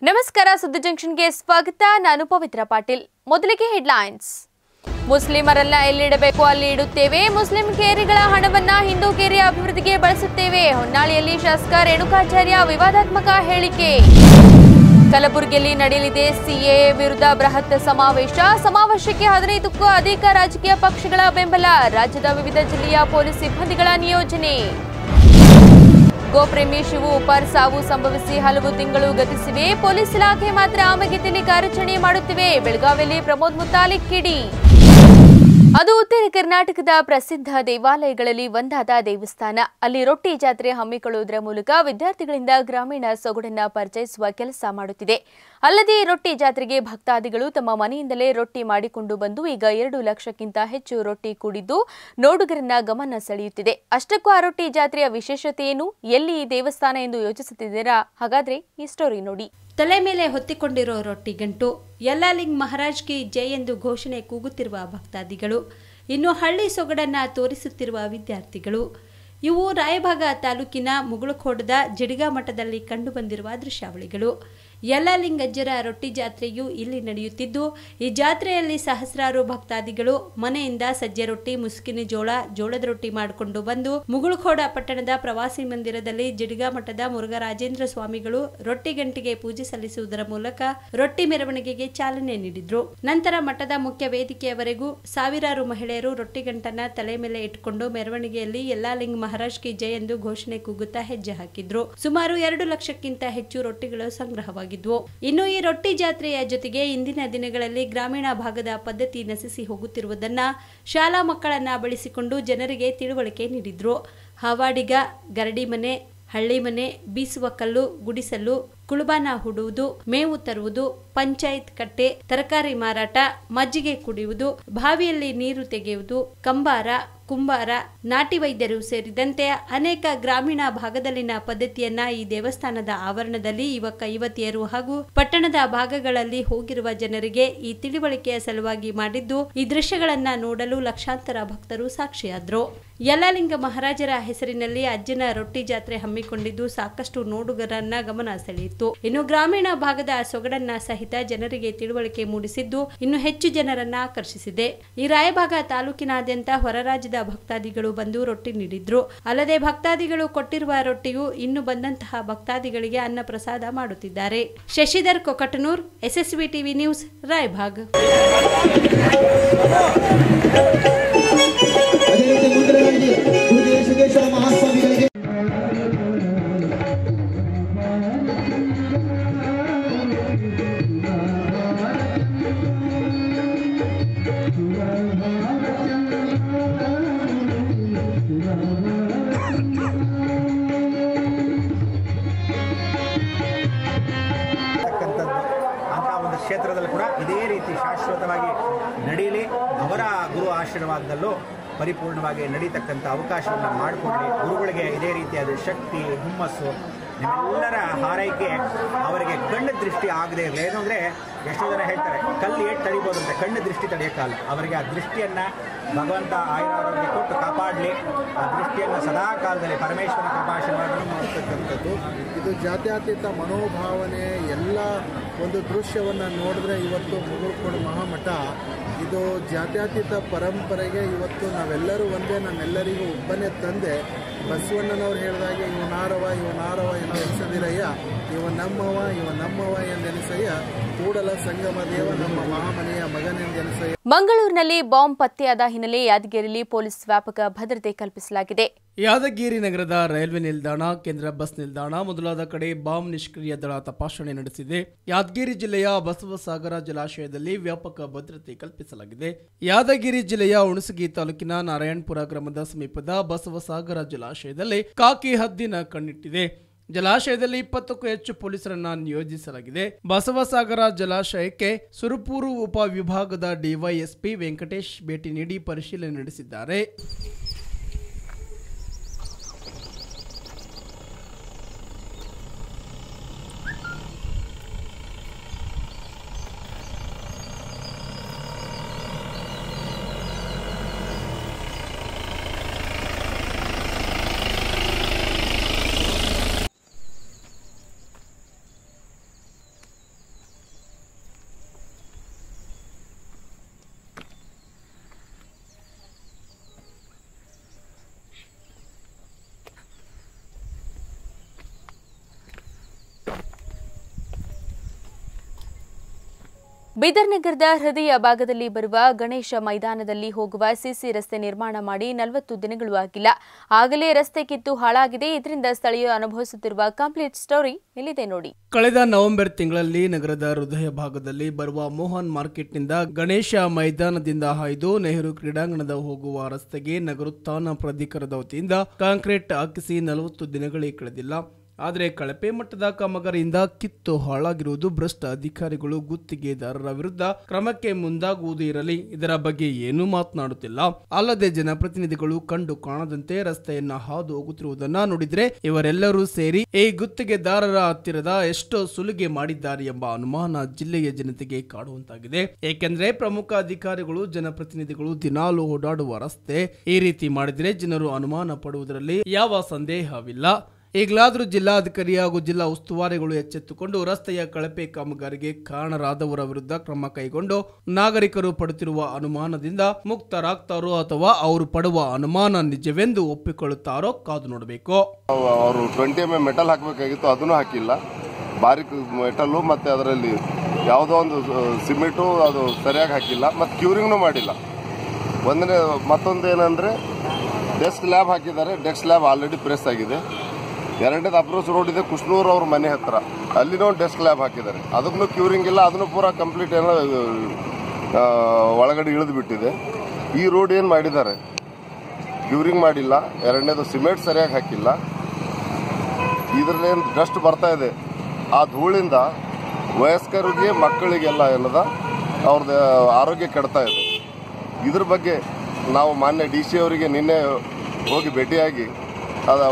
ನಮಸ್ಕಾರ ಸುದ್ದಿ ಜಂಕ್ಷನ್ಗೆ ಸ್ವಾಗತ ನಾನು ಪವಿತ್ರ ಪಾಟೀಲ್ ಮೊದಲಿಗೆ ಹೆಡ್ಲೈನ್ಸ್ ಮುಸ್ಲಿಮರನ್ನ ಎಲ್ಲಿಡಬೇಕು ಅಲ್ಲಿ ಇಡುತ್ತೇವೆ ಮುಸ್ಲಿಂ ಕೇರಿಗಳ ಹಣವನ್ನ ಹಿಂದೂ ಕೇರಿಯ ಅಭಿವೃದ್ಧಿಗೆ ಬಳಸುತ್ತೇವೆ ಹೊನ್ನಾಳಿಯಲ್ಲಿ ಶಾಸಕ ರೇಣುಕಾಚಾರ್ಯ ವಿವಾದಾತ್ಮಕ ಹೇಳಿಕೆ ಕಲಬುರಗಿಯಲ್ಲಿ ನಡೆಯಲಿದೆ ಸಿಎ ವಿರುದ್ಧ ಬೃಹತ್ ಸಮಾವೇಶ ಸಮಾವೇಶಕ್ಕೆ ಹದಿನೈದಕ್ಕೂ ಅಧಿಕ ರಾಜಕೀಯ ಪಕ್ಷಗಳ ಬೆಂಬಲ ರಾಜ್ಯದ ವಿವಿಧ ಜಿಲ್ಲೆಯ ಪೊಲೀಸ್ ಸಿಬ್ಬಂದಿಗಳ ನಿಯೋಜನೆ ಗೋಪ್ರೇಮಿ ಶಿವು ಉಪಾರ್ ಸಾವು ಸಂಭವಿಸಿ ಹಲವು ತಿಂಗಳು ಗತಿಸಿವೆ ಪೊಲೀಸ್ ಇಲಾಖೆ ಮಾತ್ರ ಆಮೆಗೆದ್ದಲಿ ಕಾರ್ಯಾಚರಣೆ ಮಾಡುತ್ತಿವೆ ಬೆಳಗಾವಿಯಲ್ಲಿ ಪ್ರಮೋದ್ ಮುತಾಲಿಕ್ ಕಿಡಿ ಅದು ಉತ್ತರ ಕರ್ನಾಟಕದ ಪ್ರಸಿದ್ಧ ದೇವಾಲಯಗಳಲ್ಲಿ ಒಂದಾದ ದೇವಸ್ಥಾನ ಅಲ್ಲಿ ರೊಟ್ಟಿ ಜಾತ್ರೆ ಹಮ್ಮಿಕೊಳ್ಳುವುದರ ಮೂಲಕ ವಿದ್ಯಾರ್ಥಿಗಳಿಂದ ಗ್ರಾಮೀಣ ಸೊಗಡನ್ನ ಪರಿಚಯಿಸುವ ಕೆಲಸ ಮಾಡುತ್ತಿದೆ ಅಲ್ಲದೆ ಈ ರೊಟ್ಟಿ ಜಾತ್ರೆಗೆ ಭಕ್ತಾದಿಗಳು ತಮ್ಮ ಮನೆಯಿಂದಲೇ ರೊಟ್ಟಿ ಮಾಡಿಕೊಂಡು ಬಂದು ಈಗ ಎರಡು ಲಕ್ಷಕ್ಕಿಂತ ಹೆಚ್ಚು ರೊಟ್ಟಿ ಕೂಡಿದ್ದು ನೋಡುಗರನ್ನ ಗಮನ ಸೆಳೆಯುತ್ತಿದೆ ಅಷ್ಟಕ್ಕೂ ಆ ರೊಟ್ಟಿ ಜಾತ್ರೆಯ ವಿಶೇಷತೆ ಏನು ಎಲ್ಲಿ ಈ ದೇವಸ್ಥಾನ ಎಂದು ಯೋಚಿಸುತ್ತಿದ್ದೀರಾ ಹಾಗಾದ್ರೆ ಈ ಸ್ಟೋರಿ ನೋಡಿ ತಲೆ ಮೇಲೆ ಹೊತ್ತಿಕೊಂಡಿರೋ ರೊಟ್ಟಿ ಗಂಟು ಯಲ್ಲಾಲಿಂಗ್ ಮಹಾರಾಜ್ ಕಿ ಜೈ ಎಂದು ಘೋಷಣೆ ಕೂಗುತ್ತಿರುವ ಭಕ್ತಾದಿಗಳು ಇನ್ನು ಹಳ್ಳಿ ಸೊಗಡನ್ನ ತೋರಿಸುತ್ತಿರುವ ವಿದ್ಯಾರ್ಥಿಗಳು ಇವು ರಾಯಭಾಗ ತಾಲೂಕಿನ ಮುಗುಳುಖೋಡದ ಜಿಡಿಗಾ ಮಠದಲ್ಲಿ ಕಂಡುಬಂದಿರುವ ದೃಶ್ಯಾವಳಿಗಳು ಯಲ್ಲಾಲಿಂಗಜ್ಜರ ರೊಟ್ಟಿ ಜಾತ್ರೆಯು ಇಲ್ಲಿ ನಡೆಯುತ್ತಿದ್ದು ಈ ಜಾತ್ರೆಯಲ್ಲಿ ಸಹಸ್ರಾರು ಭಕ್ತಾದಿಗಳು ಮನೆಯಿಂದ ಸಜ್ಜೆ ರೊಟ್ಟಿ ಮುಸುಕಿನ ಜೋಳ ಜೋಳದ ರೊಟ್ಟಿ ಮಾಡಿಕೊಂಡು ಬಂದು ಮುಗುಳುಖೋಡ ಪಟ್ಟಣದ ಪ್ರವಾಸಿ ಮಂದಿರದಲ್ಲಿ ಜಿಡಿಗಾ ಮಠದ ಮುರುಘರಾಜೇಂದ್ರ ಸ್ವಾಮಿಗಳು ರೊಟ್ಟಿ ಗಂಟಿಗೆ ಪೂಜೆ ಸಲ್ಲಿಸುವುದರ ಮೂಲಕ ರೊಟ್ಟಿ ಮೆರವಣಿಗೆಗೆ ಚಾಲನೆ ನೀಡಿದ್ರು ನಂತರ ಮಠದ ಮುಖ್ಯ ವೇದಿಕೆಯವರೆಗೂ ಸಾವಿರಾರು ಮಹಿಳೆಯರು ರೊಟ್ಟಿ ಗಂಟನ್ನ ತಲೆ ಮೇಲೆ ಇಟ್ಟುಕೊಂಡು ಮೆರವಣಿಗೆಯಲ್ಲಿ ಯಲ್ಲಾಲಿಂಗ್ ಮಹಾರಾಜ್ ಕಿ ಜೈ ಎಂದು ಘೋಷಣೆ ಕೂಗುತ್ತಾ ಹೆಜ್ಜೆ ಹಾಕಿದ್ರು ಸುಮಾರು ಎರಡು ಲಕ್ಷಕ್ಕಿಂತ ಹೆಚ್ಚು ರೊಟ್ಟಿಗಳು ಸಂಗ್ರಹವಾಗಿದ್ವು ಇನ್ನು ಈ ರೊಟ್ಟಿ ಜಾತ್ರೆಯ ಜೊತೆಗೆ ಇಂದಿನ ದಿನಗಳಲ್ಲಿ ಗ್ರಾಮೀಣ ಭಾಗದ ಪದ್ಧತಿ ನಶಿಸಿ ಹೋಗುತ್ತಿರುವುದನ್ನ ಶಾಲಾ ಮಕ್ಕಳನ್ನ ಬಳಸಿಕೊಂಡು ಜನರಿಗೆ ತಿಳುವಳಿಕೆ ನೀಡಿದ್ರು ಹಾವಾಡಿಗ ಗರಡಿ ಮನೆ ಹಳ್ಳಿ ಮನೆ ಬೀಸುವ ಕಲ್ಲು ಗುಡಿಸಲು ಕುಳುಬಾನ ಹೂಡುವುದು ಮೇವು ತರುವುದು ಪಂಚಾಯತ್ ಕಟ್ಟೆ ತರಕಾರಿ ಮಾರಾಟ ಮಜ್ಜಿಗೆ ಕುಡಿಯುವುದು ಬಾವಿಯಲ್ಲಿ ನೀರು ತೆಗೆಯುವುದು ಕಂಬಾರ ಕುಂಬಾರ ನಾಟಿ ವೈದ್ಯರು ಸೇರಿದಂತೆ ಅನೇಕ ಗ್ರಾಮೀಣ ಭಾಗದಲ್ಲಿನ ಪದ್ಧತಿಯನ್ನ ಈ ದೇವಸ್ಥಾನದ ಆವರಣದಲ್ಲಿ ಯುವಕ ಯುವತಿಯರು ಹಾಗೂ ಪಟ್ಟಣದ ಭಾಗಗಳಲ್ಲಿ ಹೋಗಿರುವ ಜನರಿಗೆ ಈ ತಿಳಿವಳಿಕೆಯ ಸಲುವಾಗಿ ಮಾಡಿದ್ದು ಈ ದೃಶ್ಯಗಳನ್ನ ನೋಡಲು ಲಕ್ಷಾಂತರ ಭಕ್ತರು ಸಾಕ್ಷಿಯಾದ್ರು ಯಲ್ಲಾಲಿಂಗ ಮಹಾರಾಜರ ಹೆಸರಿನಲ್ಲಿ ಅಜ್ಜನ ರೊಟ್ಟಿ ಜಾತ್ರೆ ಹಮ್ಮಿಕೊಂಡಿದ್ದು ಸಾಕಷ್ಟು ನೋಡುಗರನ್ನ ಗಮನ ಸೆಳೆಯಿತು ಇನ್ನು ಗ್ರಾಮೀಣ ಭಾಗದ ಸೊಗಡನ್ನ ಸಹಿತ ಜನರಿಗೆ ತಿಳುವಳಿಕೆ ಮೂಡಿಸಿದ್ದು ಇನ್ನು ಹೆಚ್ಚು ಜನರನ್ನ ಆಕರ್ಷಿಸಿದೆ ಈ ರಾಯಭಾಗ ತಾಲೂಕಿನಾದ್ಯಂತ ಹೊರ ರಾಜ್ಯದ ಭಕ್ತಾದಿಗಳು ಬಂದು ರೊಟ್ಟಿ ನೀಡಿದ್ರು ಅಲ್ಲದೆ ಭಕ್ತಾದಿಗಳು ಕೊಟ್ಟಿರುವ ರೊಟ್ಟಿಯು ಇನ್ನು ಬಂದಂತಹ ಭಕ್ತಾದಿಗಳಿಗೆ ಅನ್ನ ಪ್ರಸಾದ ಮಾಡುತ್ತಿದ್ದಾರೆ Shashidhar Kokatanur SSV TV news Raybag ಅದೇ ರೀತಿ ಮುಂದಿನದಾಗಿ ಗುರುದೇವ ಸಿದ್ದೇಶ್ವರ ಮಹಾಸ್ವಾಮಿಗಳಿಗೆ ಅಂತಕ್ಕಂಥದ್ದು ಅಂತ ಒಂದು ಕ್ಷೇತ್ರದಲ್ಲಿ ಕೂಡ ಇದೇ ರೀತಿ ಶಾಶ್ವತವಾಗಿ ನಡೀಲಿ ಅವರ ಗುರು ಆಶೀರ್ವಾದದಲ್ಲೂ ಪರಿಪೂರ್ಣವಾಗಿ ನಡೀತಕ್ಕಂಥ ಅವಕಾಶವನ್ನು ಮಾಡಿಕೊಡ್ಲಿ ಗುರುಗಳಿಗೆ ಇದೇ ರೀತಿಯಾದ ಶಕ್ತಿ ಹುಮ್ಮಸ್ಸು ನಿಮ್ಮೆಲ್ಲರ ಹಾರೈಕೆ ಅವರಿಗೆ ಕಣ್ಣು ದೃಷ್ಟಿ ಆಗದೆ ಇರಲಿ ಏನು ಅಂದರೆ ಎಷ್ಟೋ ಜನ ಹೇಳ್ತಾರೆ ಕಲ್ಲು ಏಟ್ ತಡಿಬೋದು ಅಂತ ಕಣ್ಣು ದೃಷ್ಟಿ ತಡೆಯೋಕ್ಕಲ್ಲ ಅವರಿಗೆ ಆ ದೃಷ್ಟಿಯನ್ನು ಭಗವಂತ ಆಯುರಾರೋಗ್ಯ ಕೊಟ್ಟು ಕಾಪಾಡಲಿ ಆ ದೃಷ್ಟಿಯನ್ನು ಸದಾ ಕಾಲದಲ್ಲಿ ಪರಮೇಶ್ವರನ ಕೃಪಾಶೀರ್ವಾದವನ್ನು ಮಾಡ್ತಕ್ಕಂಥದ್ದು ಇದು ಜಾತ್ಯತೀತ ಮನೋಭಾವನೆ ಎಲ್ಲ ಒಂದು ದೃಶ್ಯವನ್ನು ನೋಡಿದ್ರೆ ಇವತ್ತು ಮುಗುಳ್ಕೋಡು ಮಹಾಮಠ ಇದು ಜಾತ್ಯತೀತ ಪರಂಪರೆಗೆ ಇವತ್ತು ನಾವೆಲ್ಲರೂ ಒಂದೇ ನಮ್ಮೆಲ್ಲರಿಗೂ ಒಬ್ಬನೇ ತಂದೆ ಬಸವಣ್ಣನವ್ರು ಹೇಳಿದಾಗೆ ಇವನಾರವ ಇವನಾರವ ಏನೋ ಎನಿಸದಿರಯ್ಯ ಇವ ನಮ್ಮವ ಇವ ನಮ್ಮವ ಎಂದೆನಿಸಯ್ಯ ಕೂಡಲ ಸಂಗಮ ದೇವ ನಮ್ಮ ಮಹಾಮನೆಯ ಮಗನೆಂದೆನಿಸಯ್ಯ ಮಂಗಳೂರಿನಲ್ಲಿ ಬಾಂಬ್ ಪತ್ತೆಯಾದ ಹಿನ್ನೆಲೆ ಯಾದಗಿರಿಯಲ್ಲಿ ಪೊಲೀಸ್ ವ್ಯಾಪಕ ಭದ್ರತೆ ಕಲ್ಪಿಸಲಾಗಿದೆ ಯಾದಗಿರಿ ನಗರದ ರೈಲ್ವೆ ನಿಲ್ದಾಣ ಕೇಂದ್ರ ಬಸ್ ನಿಲ್ದಾಣ ಮೊದಲಾದ ಕಡೆ ಬಾಂಬ್ ನಿಷ್ಕ್ರಿಯ ದಳ ತಪಾಸಣೆ ನಡೆಸಿದೆ ಯಾದಗಿರಿ ಜಿಲ್ಲೆಯ ಬಸವಸಾಗರ ಜಲಾಶಯದಲ್ಲಿ ವ್ಯಾಪಕ ಭದ್ರತೆ ಕಲ್ಪಿಸಲಾಗಿದೆ ಯಾದಗಿರಿ ಜಿಲ್ಲೆಯ ಹುಣಸಗಿ ತಾಲೂಕಿನ ನಾರಾಯಣಪುರ ಗ್ರಾಮದ ಸಮೀಪದ ಬಸವಸಾಗರ ಜಲಾಶಯದಲ್ಲಿ ಕಾಕಿ ಹದ್ದಿನ ಕಣ್ಣಿಟ್ಟಿದೆ ಜಲಾಶಯದಲ್ಲಿ ಇಪ್ಪತ್ತಕ್ಕೂ ಹೆಚ್ಚು ಪೊಲೀಸರನ್ನ ನಿಯೋಜಿಸಲಾಗಿದೆ ಬಸವಸಾಗರ ಜಲಾಶಯಕ್ಕೆ ಸುರಪೂರು ಉಪವಿಭಾಗದ ಡಿವೈಎಸ್ಪಿ ವೆಂಕಟೇಶ್ ಭೇಟಿ ನೀಡಿ ಪರಿಶೀಲನೆ ನಡೆಸಿದ್ದಾರೆ ಬೀದರ್ ನಗರದ ಹೃದಯ ಭಾಗದಲ್ಲಿ ಬರುವ ಗಣೇಶ ಮೈದಾನದಲ್ಲಿ ಹೋಗುವ ಸಿಸಿ ರಸ್ತೆ ನಿರ್ಮಾಣ ಮಾಡಿ ನಲವತ್ತು ದಿನಗಳು ಆಗಿಲ್ಲ ಆಗಲೇ ರಸ್ತೆ ಕಿತ್ತು ಹಾಳಾಗಿದೆ ಇದರಿಂದ ಸ್ಥಳೀಯರು ಅನುಭವಿಸುತ್ತಿರುವ ಕಂಪ್ಲೀಟ್ ಸ್ಟೋರಿ ಇಲ್ಲಿದೆ ನೋಡಿ ಕಳೆದ ನವೆಂಬರ್ ತಿಂಗಳಲ್ಲಿ ನಗರದ ಹೃದಯ ಭಾಗದಲ್ಲಿ ಬರುವ ಮೋಹನ್ ಮಾರ್ಕೆಟ್ನಿಂದ ಗಣೇಶ ಮೈದಾನದಿಂದ ಹಾಯ್ದು ನೆಹರು ಕ್ರೀಡಾಂಗಣದ ಹೋಗುವ ರಸ್ತೆಗೆ ನಗರೋತ್ಥಾನ ಪ್ರಾಧಿಕಾರದ ವತಿಯಿಂದ ಕಾಂಕ್ರೀಟ್ ಹಾಕಿಸಿ ನಲವತ್ತು ದಿನಗಳೇ ಕಳೆದಿಲ್ಲ ಆದರೆ ಕಳಪೆ ಮಟ್ಟದ ಕಾಮಗಾರಿಯಿಂದ ಕಿತ್ತು ಹಾಳಾಗಿರುವುದು ಭ್ರಷ್ಟ ಅಧಿಕಾರಿಗಳು ಗುತ್ತಿಗೆದಾರರ ವಿರುದ್ಧ ಕ್ರಮಕ್ಕೆ ಮುಂದಾಗುವುದು ಇರಲಿ ಇದರ ಬಗ್ಗೆ ಏನೂ ಮಾತನಾಡುತ್ತಿಲ್ಲ ಅಲ್ಲದೆ ಜನಪ್ರತಿನಿಧಿಗಳು ಕಂಡು ಕಾಣದಂತೆ ರಸ್ತೆಯನ್ನ ಹಾದು ಹೋಗುತ್ತಿರುವುದನ್ನ ನೋಡಿದ್ರೆ ಇವರೆಲ್ಲರೂ ಸೇರಿ ಈ ಗುತ್ತಿಗೆದಾರರ ಹತ್ತಿರದ ಎಷ್ಟೋ ಸುಲಿಗೆ ಮಾಡಿದ್ದಾರೆ ಎಂಬ ಅನುಮಾನ ಜಿಲ್ಲೆಯ ಜನತೆಗೆ ಕಾಡುವಂತಾಗಿದೆ ಏಕೆಂದ್ರೆ ಪ್ರಮುಖ ಅಧಿಕಾರಿಗಳು ಜನಪ್ರತಿನಿಧಿಗಳು ದಿನಾಲು ಓಡಾಡುವ ರಸ್ತೆ ಈ ರೀತಿ ಮಾಡಿದ್ರೆ ಜನರು ಅನುಮಾನ ಪಡುವುದರಲ್ಲಿ ಯಾವ ಸಂದೇಹವಿಲ್ಲ ಈಗಲಾದರೂ ಜಿಲ್ಲಾಧಿಕಾರಿ ಹಾಗೂ ಜಿಲ್ಲಾ ಉಸ್ತುವಾರಿಗಳು ಎಚ್ಚೆತ್ತುಕೊಂಡು ರಸ್ತೆಯ ಕಳಪೆ ಕಾಮಗಾರಿಗೆ ಕಾರಣರಾದವರ ವಿರುದ್ಧ ಕ್ರಮ ಕೈಗೊಂಡು ನಾಗರಿಕರು ಪಡುತ್ತಿರುವ ಅನುಮಾನದಿಂದ ಮುಕ್ತರಾಗ್ತಾರೋ ಅಥವಾ ಅವರು ಪಡುವ ಅನುಮಾನ ನಿಜವೆಂದು ಒಪ್ಪಿಕೊಳ್ಳುತ್ತಾರೋ ಕಾದು ನೋಡಬೇಕು ಅವರು ಟ್ವೆಂಟಿ ಎಮ್ ಎಂ ಮೆಟಲ್ ಹಾಕಬೇಕಾಗಿತ್ತು ಅದನ್ನು ಹಾಕಿಲ್ಲ ಬಾರಿಕ್ ಮೆಟಲ್ಲು ಮತ್ತೆ ಅದರಲ್ಲಿ ಯಾವುದೋ ಒಂದು ಸಿಮೆಂಟು ಅದು ಸರಿಯಾಗಿ ಹಾಕಿಲ್ಲ ಮತ್ತು ಕ್ಯೂರಿಂಗ್ನು ಮಾಡಿಲ್ಲ ಒಂದನೇ ಮತ್ತೊಂದು ಏನಂದ್ರೆ ಡೆಸ್ಕ್ ಲ್ಯಾಬ್ ಹಾಕಿದ್ದಾರೆ ಡೆಸ್ಕ್ ಲ್ಯಾಬ್ ಆಲ್ರೆಡಿ ಪ್ರೆಸ್ ಆಗಿದೆ ಎರಡನೇದು ಅಪ್ರೋಚ್ ರೋಡ್ ಇದೆ ಕುಷ್ಣೂರ್ ಅವ್ರ ಮನೆ ಹತ್ರ ಅಲ್ಲಿನೂ ಒಂದು ಡೆಸ್ಕ್ ಲ್ಯಾಬ್ ಹಾಕಿದ್ದಾರೆ ಅದಕ್ಕೂ ಕ್ಯೂರಿಂಗ್ ಇಲ್ಲ ಅದನ್ನು ಪೂರ ಕಂಪ್ಲೀಟ್ ಏನೋ ಆ, ಒಳಗಡೆ ಇಳಿದು ಬಿಟ್ಟಿದೆ ಈ ರೋಡ್ ಏನು ಮಾಡಿದ್ದಾರೆ ಕ್ಯೂರಿಂಗ್ ಮಾಡಿಲ್ಲ ಎರಡನೇದು ಸಿಮೆಂಟ್ ಸರಿಯಾಗಿ ಹಾಕಿಲ್ಲ ಇದರಲ್ಲೇನು ಡಸ್ಟ್ ಬರ್ತಾ ಇದೆ ಆ ಧೂಳಿಂದ ವಯಸ್ಕರಿಗೆ ಮಕ್ಕಳಿಗೆಲ್ಲ ಏನದ ಅವ್ರದ್ದು ಆರೋಗ್ಯ ಕೆಡ್ತಾ ಇದೆ ಇದ್ರ ಬಗ್ಗೆ ನಾವು ಮಾನ್ಯ ಡಿ ಸಿ ಅವರಿಗೆ ನಿನ್ನೆ ಹೋಗಿ ಭೇಟಿಯಾಗಿ ಅದು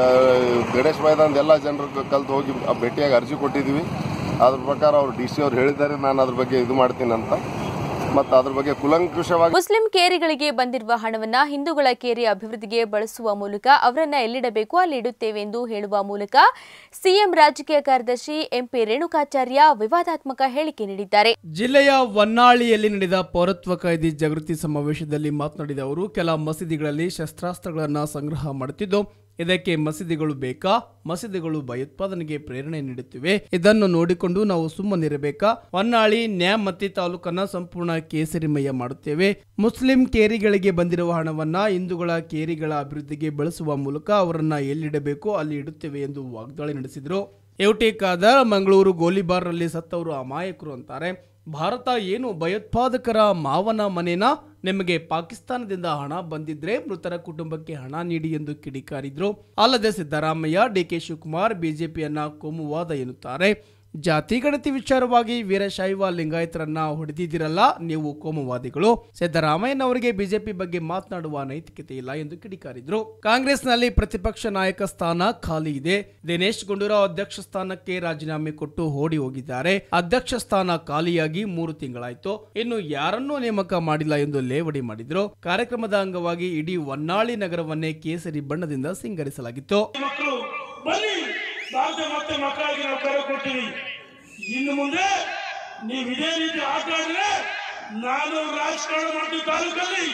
ಗಣೇಶ್ ಮೈದಾನದ ಎಲ್ಲ ಜನರು ಕಲ್ತು ಹೋಗಿ ಭೇಟಿಯಾಗಿ ಅರ್ಜಿ ಕೊಟ್ಟಿದ್ದೀವಿ ಅದ್ರ ಪ್ರಕಾರ ಅವ್ರು ಡಿ ಸಿ ಅವ್ರು ಹೇಳಿದ್ದಾರೆ ನಾನು ಅದ್ರ ಬಗ್ಗೆ ಇದು ಮಾಡ್ತೀನಿ ಅಂತ ಮತ್ತು ಅದ್ರ ಬಗ್ಗೆ ಕುಲಂಕುಷವಾಗಿ ಮುಸ್ಲಿಂ ಕೇರಿಗಳಿಗೆ ಬಂದಿರುವ ಹಣವನ್ನ ಹಿಂದೂಗಳ ಕೇರಿ ಅಭಿವೃದ್ಧಿಗೆ ಬಳಸುವ ಮೂಲಕ ಅವರನ್ನ ಎಲ್ಲಿಡಬೇಕು ಅಲ್ಲಿ ಇಡುತ್ತೇವೆ ಎಂದು ಹೇಳುವ ಮೂಲಕ ಸಿಎಂ ರಾಜಕೀಯ ಕಾರ್ಯದರ್ಶಿ ಎಂಪಿ ರೇಣುಕಾಚಾರ್ಯ ವಿವಾದಾತ್ಮಕ ಹೇಳಿಕೆ ನೀಡಿದ್ದಾರೆ ಜಿಲ್ಲೆಯ ವನ್ನಾಳಿಯಲ್ಲಿ ನಡೆದ ಪೌರತ್ವ ಕಾಯ್ದೆ ಜಾಗೃತಿ ಸಮಾವೇಶದಲ್ಲಿ ಮಾತನಾಡಿದ ಅವರು ಕೆಲ ಮಸೀದಿಗಳಲ್ಲಿ ಶಸ್ತ್ರಾಸ್ತ್ರಗಳನ್ನು ಸಂಗ್ರಹ ಮಾಡುತ್ತಿದ್ದು ಇದಕ್ಕೆ ಮಸೀದಿಗಳು ಬೇಕಾ ಮಸೀದಿಗಳು ಭಯೋತ್ಪಾದನೆಗೆ ಪ್ರೇರಣೆ ನೀಡುತ್ತಿವೆ ಇದನ್ನು ನೋಡಿಕೊಂಡು ನಾವು ಸುಮ್ಮನಿರಬೇಕಾ ಹೊನ್ನಾಳಿ ನ್ಯಾಮತಿ ತಾಲೂಕನ್ನ ಸಂಪೂರ್ಣ ಕೇಸರಿಮಯ ಮಾಡುತ್ತೇವೆ ಮುಸ್ಲಿಂ ಕೇರಿಗಳಿಗೆ ಬಂದಿರುವ ಹಣವನ್ನ ಹಿಂದೂಗಳ ಕೇರಿಗಳ ಅಭಿವೃದ್ಧಿಗೆ ಬಳಸುವ ಮೂಲಕ ಅವರನ್ನ ಎಲ್ಲಿಡಬೇಕು ಅಲ್ಲಿ ಇಡುತ್ತೇವೆ ಎಂದು ವಾಗ್ದಾಳಿ ನಡೆಸಿದರು ಎವಟಿ ಖಾದರ್ ಮಂಗಳೂರು ಗೋಲಿಬಾರ್ನಲ್ಲಿ ಸತ್ತವರು ಅಮಾಯಕರು ಅಂತಾರೆ ಭಾರತ ಏನು ಭಯೋತ್ಪಾದಕರ ಮಾವನ ಮನೆನಾ ನಿಮಗೆ ಪಾಕಿಸ್ತಾನದಿಂದ ಹಣ ಬಂದಿದ್ರೆ ಮೃತರ ಕುಟುಂಬಕ್ಕೆ ಹಣ ನೀಡಿ ಎಂದು ಕಿಡಿಕಾರಿದ್ರು ಅಲ್ಲದೆ ಸಿದ್ದರಾಮಯ್ಯ ಡಿಕೆ ಶಿವಕುಮಾರ್ ಬಿಜೆಪಿಯನ್ನ ಕೋಮುವಾದ ಎನ್ನುತ್ತಾರೆ ಜಾತಿ ಗಣತಿ ವಿಚಾರವಾಗಿ ವೀರಶೈವ ಲಿಂಗಾಯತರನ್ನ ಹೊಡೆದಿದ್ದೀರಲ್ಲ ನೀವು ಕೋಮುವಾದಿಗಳು ಸಿದ್ದರಾಮಯ್ಯನವರಿಗೆ ಬಿಜೆಪಿ ಬಗ್ಗೆ ಮಾತನಾಡುವ ನೈತಿಕತೆ ಇಲ್ಲ ಎಂದು ಕಿಡಿಕಾರಿದ್ರು ಕಾಂಗ್ರೆಸ್ನಲ್ಲಿ ಪ್ರತಿಪಕ್ಷ ನಾಯಕ ಸ್ಥಾನ ಖಾಲಿ ಇದೆ ದಿನೇಶ್ ಗುಂಡೂರಾವ್ ಅಧ್ಯಕ್ಷ ಸ್ಥಾನಕ್ಕೆ ರಾಜೀನಾಮೆ ಕೊಟ್ಟು ಓಡಿ ಹೋಗಿದ್ದಾರೆ ಅಧ್ಯಕ್ಷ ಸ್ಥಾನ ಖಾಲಿಯಾಗಿ ಮೂರು ತಿಂಗಳಾಯ್ತು ಇನ್ನು ಯಾರನ್ನೂ ನೇಮಕ ಮಾಡಿಲ್ಲ ಎಂದು ಲೇವಡಿ ಮಾಡಿದ್ರು ಕಾರ್ಯಕ್ರಮದ ಅಂಗವಾಗಿ ಇಡೀ ಹೊನ್ನಾಳಿ ನಗರವನ್ನೇ ಕೇಸರಿ ಬಣ್ಣದಿಂದ ಸಿಂಗರಿಸಲಾಗಿತ್ತು ಮಕ್ಕಳು ಬನ್ನಿ ಭಾರತ ಮತ್ತೆ ಮಕ್ಕಳಿಗೆ ನಾವು ಕರೆ ಕೊಡ್ತೀವಿ ಇನ್ನು ಮುಂದೆ ನೀವು ಇದೇ ರೀತಿ ಆಟ ಆಡಿದ್ರೆ ನಾನು ರಾಜಕಾರಣ ಮಾಡ್ತೀವಿ ತಾಲೂಕಲ್ಲಿ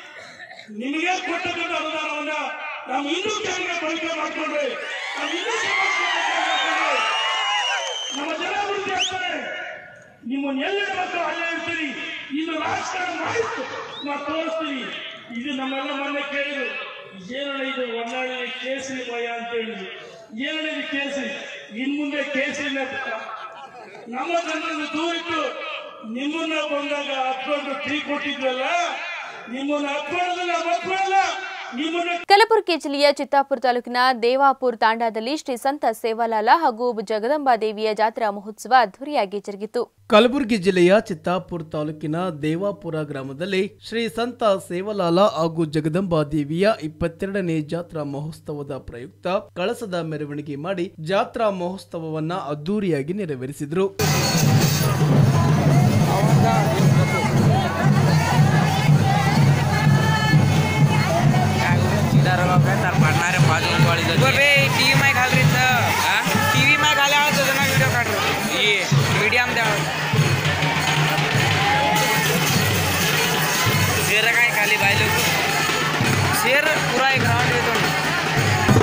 ನಿಮಗೆ ಕೊಟ್ಟಕ್ಕಂಥ ಅನುದಾನವನ್ನ ನಾವು ಇನ್ನೂ ಜನರಿಗೆ ಬಳಕೆ ಮಾಡಿಕೊಂಡ್ರೆ ನಾವು ಇನ್ನೂ ಸಮಾಜಕ್ಕೆ ಬಳಕೆ ಮಾಡ್ಕೊಂಡ್ರೆ ನಮ್ಮ ಜನ ಅಭಿವೃದ್ಧಿ ಆಗ್ತಾರೆ ನಿಮ್ಮನ್ನ ಎಲ್ಲರ ಮಕ್ಕಳು ಅಲ್ಲೇ ಇರ್ತೀರಿ ಇನ್ನು ರಾಜಕಾರಣ ಮಾಡಿತ್ತು ನಾವು ತೋರಿಸ್ತೀವಿ ಇದು ನಮ್ಮೆಲ್ಲ ಮೊನ್ನೆ ಕೇಳಿದ್ರು ಏನಣ್ಣ ಇದು ಹೊನ್ನಾಳಿ ಕೇಸರಿ ಮಯ ಅಂತ ಹೇಳಿದ್ರು ಏನಣ್ಣ ಇದು ಕೇಸರಿ ಇನ್ ಮುಂದೆ ಕೇಸರಿನ ನಮ್ಮ ಜನರನ್ನು ದೂರಿಟ್ಟು ನಿಮ್ಮನ್ನ ಬಂದಾಗ ಹತ್ಕೊಂಡು ಟೀ ಕೊಟ್ಟಿದ್ವಲ್ಲ ನಿಮ್ಮನ್ನ ಹತ್ಕೊಳ್ಳೋದು ನಾವು ಹತ್ಕೊಳ್ಳಲ್ಲ ನಿಮ್ಮನ್ನ ಕಲಬುರಗಿ ಜಿಲ್ಲೆಯ ಚಿತ್ತಾಪುರ ತಾಲೂಕಿನ ದೇವಾಪುರ ತಾಂಡಾದಲ್ಲಿ ಶ್ರೀ ಸಂತ ಸೇವಾಲಾಲ ಹಾಗೂ ಜಗದಂಬಾ ದೇವಿಯ ಜಾತ್ರಾ ಮಹೋತ್ಸವ ಅದ್ದೂರಿಯಾಗಿ ಜರುಗಿತು ಕಲಬುರಗಿ ಜಿಲ್ಲೆಯ ಚಿತ್ತಾಪುರ ತಾಲೂಕಿನ ದೇವಾಪುರ ಗ್ರಾಮದಲ್ಲಿ ಶ್ರೀ ಸಂತ ಸೇವಲಾಲ ಹಾಗೂ ಜಗದಂಬಾ ದೇವಿಯ ಇಪ್ಪತ್ತೆರಡನೇ ಜಾತ್ರಾ ಮಹೋತ್ಸವದ ಪ್ರಯುಕ್ತ ಕಳಸದ ಮೆರವಣಿಗೆ ಮಾಡಿ ಜಾತ್ರಾ ಮಹೋತ್ಸವವನ್ನ ಅದ್ದೂರಿಯಾಗಿ ನೆರವೇರಿಸಿದ್ರು टीव्ही माय घाल रे टीव्ही माय घाल्या तुझं ना व्हिडिओ काढ ये मीडियम द्या शेर काय खाली बाय लोक शेर पुरा एक राऊंड येतो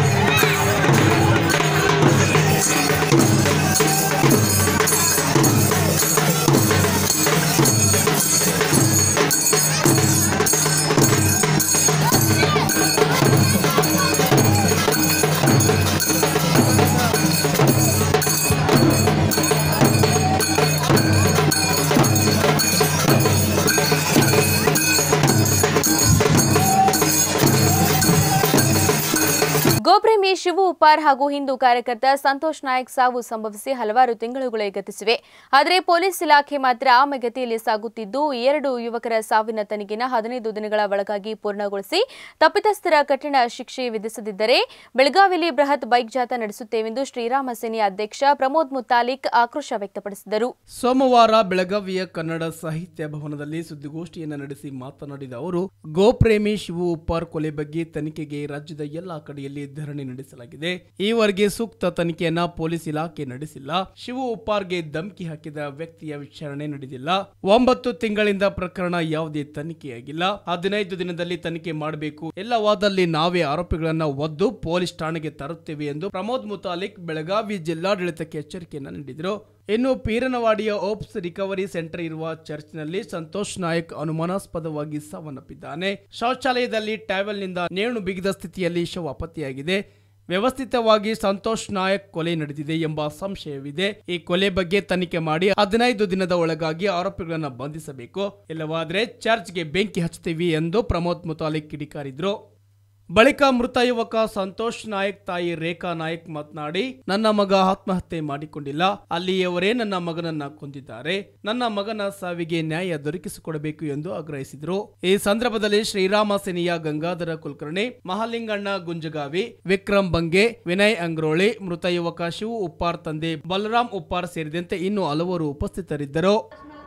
ಉಪ್ಪಾರ್ ಹಾಗೂ ಹಿಂದೂ ಕಾರ್ಯಕರ್ತ ಸಂತೋಷ್ ನಾಯಕ್ ಸಾವು ಸಂಭವಿಸಿ ಹಲವಾರು ತಿಂಗಳುಗಳೇ ಗತಿಸಿವೆ ಆದರೆ ಪೊಲೀಸ್ ಇಲಾಖೆ ಮಾತ್ರ ಆಮೆಗತಿಯಲ್ಲಿ ಸಾಗುತ್ತಿದ್ದು ಈ ಎರಡು ಯುವಕರ ಸಾವಿನ ತನಿಖೆನ ಹದಿನೈದು ದಿನಗಳ ಒಳಗಾಗಿ ಪೂರ್ಣಗೊಳಿಸಿ ತಪ್ಪಿತಸ್ಥರ ಕಠಿಣ ಶಿಕ್ಷೆ ವಿಧಿಸದಿದ್ದರೆ ಬೆಳಗಾವಿಯಲ್ಲಿ ಬೃಹತ್ ಬೈಕ್ ಜಾಥಾ ನಡೆಸುತ್ತೇವೆಂದು ಶ್ರೀರಾಮ ಸೇನೆ ಅಧ್ಯಕ್ಷ ಪ್ರಮೋದ್ ಮುತಾಲಿಕ್ ಆಕ್ರೋಶ ವ್ಯಕ್ತಪಡಿಸಿದರು ಸೋಮವಾರ ಬೆಳಗಾವಿಯ ಕನ್ನಡ ಸಾಹಿತ್ಯ ಭವನದಲ್ಲಿ ಸುದ್ದಿಗೋಷ್ಠಿಯನ್ನು ನಡೆಸಿ ಮಾತನಾಡಿದ ಅವರು ಗೋಪ್ರೇಮಿ ಶಿವು ಉಪ್ಪಾರ್ ಕೊಲೆ ಬಗ್ಗೆ ತನಿಖೆಗೆ ರಾಜ್ಯದ ಎಲ್ಲಾ ಕಡೆಯಲ್ಲಿ ಧರಣಿ ನಡೆಸಲಾಗಿದೆ ಈವರೆಗೆ ಸೂಕ್ತ ತನಿಖೆಯನ್ನ ಪೊಲೀಸ್ ಇಲಾಖೆ ನಡೆಸಿಲ್ಲ ಶಿವು ಉಪ್ಪಾರ್ಗೆ ಧಮಕಿ ಹಾಕಿದ ವ್ಯಕ್ತಿಯ ವಿಚಾರಣೆ ನಡೆದಿಲ್ಲ ಒಂಬತ್ತು ತಿಂಗಳಿಂದ ಪ್ರಕರಣ ಯಾವುದೇ ತನಿಖೆಯಾಗಿಲ್ಲ ಹದಿನೈದು ದಿನದಲ್ಲಿ ತನಿಖೆ ಮಾಡಬೇಕು ಎಲ್ಲವಾದಲ್ಲಿ ನಾವೇ ಆರೋಪಿಗಳನ್ನ ಒದ್ದು ಪೊಲೀಸ್ ಠಾಣೆಗೆ ತರುತ್ತೇವೆ ಎಂದು ಪ್ರಮೋದ್ ಮುತಾಲಿಕ್ ಬೆಳಗಾವಿ ಜಿಲ್ಲಾಡಳಿತಕ್ಕೆ ಎಚ್ಚರಿಕೆಯನ್ನ ನೀಡಿದರು ಇನ್ನು ಪೀರನವಾಡಿಯ ಓಪ್ಸ್ ರಿಕವರಿ ಸೆಂಟರ್ ಇರುವ ಚರ್ಚ್ನಲ್ಲಿ ಸಂತೋಷ್ ನಾಯಕ್ ಅನುಮಾನಾಸ್ಪದವಾಗಿ ಸಾವನ್ನಪ್ಪಿದ್ದಾನೆ ಶೌಚಾಲಯದಲ್ಲಿ ಟ್ಯಾವೆಲ್ನಿಂದ ನೇಣು ಬಿಗಿದ ಸ್ಥಿತಿಯಲ್ಲಿ ಶವ ಪತ್ತೆಯಾಗಿದೆ ವ್ಯವಸ್ಥಿತವಾಗಿ ಸಂತೋಷ್ ನಾಯಕ್ ಕೊಲೆ ನಡೆದಿದೆ ಎಂಬ ಸಂಶಯವಿದೆ ಈ ಕೊಲೆ ಬಗ್ಗೆ ತನಿಖೆ ಮಾಡಿ ಹದಿನೈದು ದಿನದ ಒಳಗಾಗಿ ಆರೋಪಿಗಳನ್ನು ಬಂಧಿಸಬೇಕು ಇಲ್ಲವಾದ್ರೆ ಚರ್ಚ್ಗೆ ಬೆಂಕಿ ಹಚ್ಚುತ್ತೀವಿ ಎಂದು ಪ್ರಮೋದ್ ಮುತಾಲಿಕ್ ಕಿಡಿಕಾರಿದ್ರು ಬಳಿಕ ಮೃತ ಯುವಕ ಸಂತೋಷ್ ನಾಯಕ್ ತಾಯಿ ರೇಖಾ ನಾಯಕ್ ಮಾತನಾಡಿ ನನ್ನ ಮಗ ಆತ್ಮಹತ್ಯೆ ಮಾಡಿಕೊಂಡಿಲ್ಲ ಅಲ್ಲಿಯವರೇ ನನ್ನ ಮಗನನ್ನ ಕೊಂದಿದ್ದಾರೆ ನನ್ನ ಮಗನ ಸಾವಿಗೆ ನ್ಯಾಯ ದೊರಕಿಸಿಕೊಡಬೇಕು ಎಂದು ಆಗ್ರಹಿಸಿದರು ಈ ಸಂದರ್ಭದಲ್ಲಿ ಶ್ರೀರಾಮ ಸೇನೆಯ ಗಂಗಾಧರ ಕುಲಕರ್ಣಿ ಮಹಾಲಿಂಗಣ್ಣ ಗುಂಜಗಾವಿ ವಿಕ್ರಮ್ ಬಂಗೆ ವಿನಯ್ ಅಂಗ್ರೋಳಿ ಮೃತ ಯುವಕ ಶಿವು ಉಪ್ಪಾರ್ ತಂದೆ ಬಲರಾಮ್ ಉಪ್ಪಾರ್ ಸೇರಿದಂತೆ ಇನ್ನು ಹಲವರು ಉಪಸ್ಥಿತರಿದ್ದರು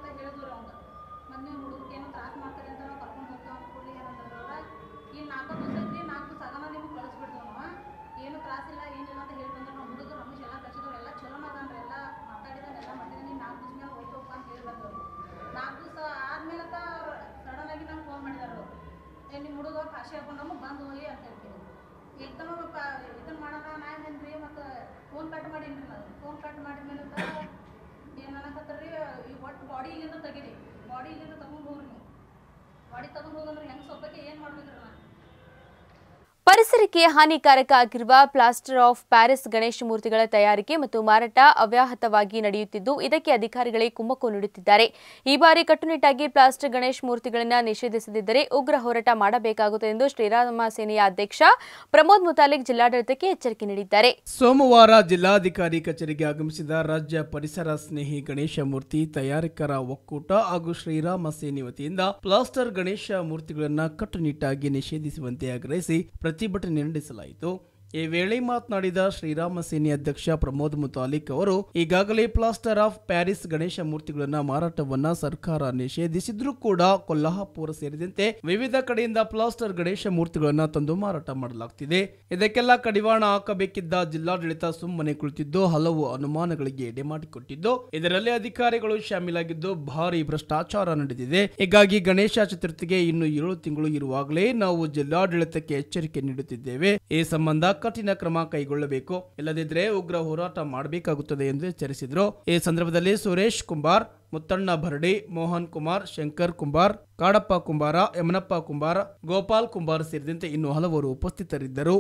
ನಿಮ್ಮ ಹುಡುಗ ಕಾಶಿ ಹಾಕೊಂಡು ನಮಗೆ ಬಂದು ಹೋಗಿ ಅಂತ ಹೇಳ್ತೀವಿ ಏಕ್ದಮ ಇದನ್ನ ಮಾಡೋಣ ನಾ ಏನೇನ್ರಿ ಮತ್ತು ಫೋನ್ ಕಟ್ ಮಾಡೀನಿ ನಾನು ಫೋನ್ ಕಟ್ ಮಾಡಿದ್ಮೇಲೆ ಏನು ಅನ್ನಕತ್ತರ್ರಿ ಈ ಒಟ್ಟು ಬಾಡಿ ಇಲ್ಲಿಂದ ತೆಗೀರಿ ಬಾಡಿ ಇಲ್ಲಿಂದ ತಗೊಂಡು ಹೋಗ್ರಿ ನೀವು ಬಾಡಿ ತಗೊಂಡು ಹೋಗಂದ್ರೆ ಹೆಂಗೆ ಸೊಪ್ಪಕ್ಕೆ ಏನು ಮಾಡ್ಬೇಕ್ರಿ ನಾನು ಪರಿಸರಕ್ಕೆ ಹಾನಿಕಾರಕ ಆಗಿರುವ ಪ್ಲಾಸ್ಟರ್ ಆಫ್ ಪ್ಯಾರಿಸ್ ಗಣೇಶ ಮೂರ್ತಿಗಳ ತಯಾರಿಕೆ ಮತ್ತು ಮಾರಾಟ ಅವ್ಯಾಹತವಾಗಿ ನಡೆಯುತ್ತಿದ್ದು ಇದಕ್ಕೆ ಅಧಿಕಾರಿಗಳೇ ಕುಮ್ಮಕ್ಕು ನೀಡುತ್ತಿದ್ದಾರೆ ಈ ಬಾರಿ ಕಟ್ಟುನಿಟ್ಟಾಗಿ ಪ್ಲಾಸ್ಟಿಕ್ ಗಣೇಶ ಮೂರ್ತಿಗಳನ್ನು ನಿಷೇಧಿಸದಿದ್ದರೆ ಉಗ್ರ ಹೋರಾಟ ಮಾಡಬೇಕಾಗುತ್ತದೆ ಎಂದು ಶ್ರೀರಾಮ ಸೇನೆಯ ಅಧ್ಯಕ್ಷ ಪ್ರಮೋದ್ ಮುತಾಲಿಕ್ ಜಿಲ್ಲಾಡಳಿತಕ್ಕೆ ಎಚ್ಚರಿಕೆ ನೀಡಿದ್ದಾರೆ ಸೋಮವಾರ ಜಿಲ್ಲಾಧಿಕಾರಿ ಕಚೇರಿಗೆ ಆಗಮಿಸಿದ ರಾಜ್ಯ ಪರಿಸರ ಸ್ನೇಹಿ ಗಣೇಶ ಮೂರ್ತಿ ತಯಾರಕರ ಒಕ್ಕೂಟ ಹಾಗೂ ಶ್ರೀರಾಮ ಸೇನೆ ವತಿಯಿಂದ ಪ್ಲಾಸ್ಟರ್ ಗಣೇಶ ಮೂರ್ತಿಗಳನ್ನು ಕಟ್ಟುನಿಟ್ಟಾಗಿ ನಿಷೇಧಿಸುವಂತೆ ಆಗ್ರಹಿಸಿ ಪ್ರತಿಭಟನೆ ನಡೆಸಲಾಯಿತು ಈ ವೇಳೆ ಮಾತನಾಡಿದ ಶ್ರೀರಾಮ ಸೇನೆ ಅಧ್ಯಕ್ಷ ಪ್ರಮೋದ್ ಮುತಾಲಿಕ್ ಅವರು ಈಗಾಗಲೇ ಪ್ಲಾಸ್ಟರ್ ಆಫ್ ಪ್ಯಾರಿಸ್ ಗಣೇಶ ಮೂರ್ತಿಗಳನ್ನ ಮಾರಾಟವನ್ನ ಸರ್ಕಾರ ನಿಷೇಧಿಸಿದ್ರೂ ಕೂಡ ಕೊಲ್ಹಾಪುರ ಸೇರಿದಂತೆ ವಿವಿಧ ಕಡೆಯಿಂದ ಪ್ಲಾಸ್ಟರ್ ಗಣೇಶ ಮೂರ್ತಿಗಳನ್ನ ತಂದು ಮಾರಾಟ ಮಾಡಲಾಗ್ತಿದೆ ಇದಕ್ಕೆಲ್ಲ ಕಡಿವಾಣ ಹಾಕಬೇಕಿದ್ದ ಜಿಲ್ಲಾಡಳಿತ ಸುಮ್ಮನೆ ಕುಳಿತಿದ್ದು ಹಲವು ಅನುಮಾನಗಳಿಗೆ ಎಡೆ ಮಾಡಿಕೊಟ್ಟಿದ್ದು ಇದರಲ್ಲಿ ಅಧಿಕಾರಿಗಳು ಶಾಮೀಲಾಗಿದ್ದು ಭಾರಿ ಭ್ರಷ್ಟಾಚಾರ ನಡೆದಿದೆ ಹೀಗಾಗಿ ಗಣೇಶ ಚತುರ್ಥಿಗೆ ಇನ್ನು ಏಳು ತಿಂಗಳು ಇರುವಾಗಲೇ ನಾವು ಜಿಲ್ಲಾಡಳಿತಕ್ಕೆ ಎಚ್ಚರಿಕೆ ನೀಡುತ್ತಿದ್ದೇವೆ ಈ ಸಂಬಂಧ ಕಠಿಣ ಕ್ರಮ ಕೈಗೊಳ್ಳಬೇಕು ಇಲ್ಲದಿದ್ದರೆ ಉಗ್ರ ಹೋರಾಟ ಮಾಡಬೇಕಾಗುತ್ತದೆ ಎಂದು ಎಚ್ಚರಿಸಿದರು ಈ ಸಂದರ್ಭದಲ್ಲಿ ಸುರೇಶ್ ಕುಂಬಾರ್ ಮುತ್ತಣ್ಣ ಭರಡಿ ಮೋಹನ್ ಕುಮಾರ್ ಶಂಕರ್ ಕುಂಬಾರ್ ಕಾಡಪ್ಪ ಕುಂಬಾರ ಯಮನಪ್ಪ ಕುಂಬಾರ ಗೋಪಾಲ್ ಕುಂಬಾರ್ ಸೇರಿದಂತೆ ಇನ್ನು ಹಲವರು ಉಪಸ್ಥಿತರಿದ್ದರು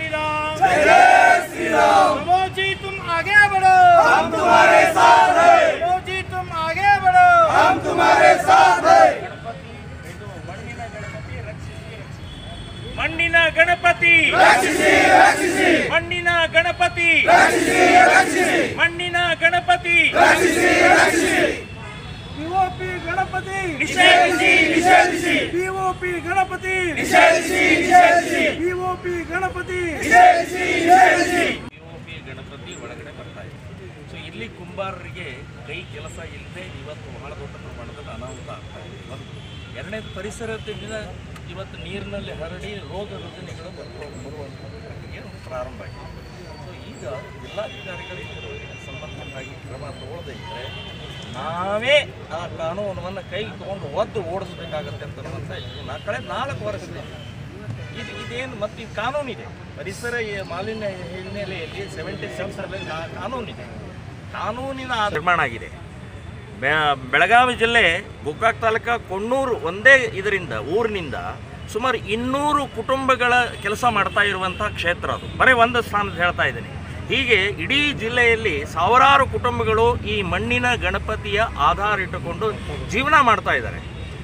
प्रभु जी तुम आगे बढ़ो हम तुम्हारे साथ हैं प्रभु जी तुम आगे बढ़ो हम तुम्हारे साथ हैं ಮಣ್ಣಿನ ಗಣಪತಿ ಮಣ್ಣಿನ ಗಣಪತಿ ಮಣ್ಣಿನ ಗಣಪತಿ ಪಿಒಪಿ ಗಣಪತಿ ನಿಷೇಧಿಸಿ ನಿಷೇಧಿಸಿ ಪಿಒಪಿ ಗಣಪತಿ ನಿಷೇಧಿಸಿ ನಿಷೇಧಿಸಿ ಪಿಒಪಿ ಗಣಪತಿ ನಿಷೇಧಿಸಿ ನಿಷೇಧಿಸಿ ಪಿ ಗಣಪತಿ ಒಳಗಡೆ ಬರ್ತಾ ಇದೆ ಸೊ ಇಲ್ಲಿ ಕುಂಬಾರರಿಗೆ ಕೈ ಕೆಲಸ ಇಲ್ಲದೆ ಇವತ್ತು ಬಹಳ ದೊಡ್ಡ ಪ್ರಮಾಣದಲ್ಲಿ ಅನಾಹುತ ಆಗ್ತಾ ಇದೆ ಒಂದು ಎರಡನೇದು ಪರಿಸರದಿಂದ ಇವತ್ತು ನೀರಿನಲ್ಲಿ ಹರಡಿ ರೋಗ ರುಜಿನಗಳು ಬರುವ ಬರುವಂಥ ಪ್ರಕ್ರಿಯೆ ಪ್ರಾರಂಭ ಆಗಿದೆ ಸೊ ಈಗ ಜಿಲ್ಲಾಧಿಕಾರಿಗಳಿಗೆ ಸಂಬಂಧಪಟ್ಟಾಗಿ ಕ್ರಮ ತಗೊಳ್ಳದೇ ಇದ್ದರೆ ನಾವೇ ಆ ಕಾನೂನನ್ನು ಕೈಗೆ ತೊಗೊಂಡು ಒದ್ದು ಓಡಿಸ್ಬೇಕಾಗತ್ತೆ ಅಂತನ್ನುವಂಥ ನಾ ಕಳೆದ ನಾಲ್ಕು ವರ್ಷದಿಂದ ಇದು ಇದೇನು ಮತ್ತು ಇದು ಕಾನೂನಿದೆ ಪರಿಸರ ಈ ಮಾಲಿನ್ಯ ಹಿನ್ನೆಲೆಯಲ್ಲಿ ಸೆವೆಂಟಿ ಸಿಕ್ಸಲ್ಲಿ ಕಾನೂನಿದೆ ಕಾನೂನಿನ ಆಧಾರ ನಿರ್ಮಾಣ ಆಗಿದೆ ಬೆ- ಬೆಳಗಾವಿ ಜಿಲ್ಲೆ ಗೋಕಾಕ್ ತಾಲೂಕ ಕೊಣ್ಣೂರು ಒಂದೇ ಇದರಿಂದ ಊರಿನಿಂದ ಸುಮಾರು ಇನ್ನೂರು ಕುಟುಂಬಗಳ ಕೆಲಸ ಮಾಡ್ತಾ ಇರುವಂಥ ಕ್ಷೇತ್ರ ಅದು ಬರೀ ಒಂದು ಸ್ಥಾನದ ಹೇಳ್ತಾ ಇದ್ದೀನಿ ಹೀಗೆ ಇಡೀ ಜಿಲ್ಲೆಯಲ್ಲಿ ಸಾವಿರಾರು ಕುಟುಂಬಗಳು ಈ ಮಣ್ಣಿನ ಗಣಪತಿಯ ಆಧಾರ ಇಟ್ಟುಕೊಂಡು ಜೀವನ ಮಾಡ್ತಾ ಇದ್ದಾರೆ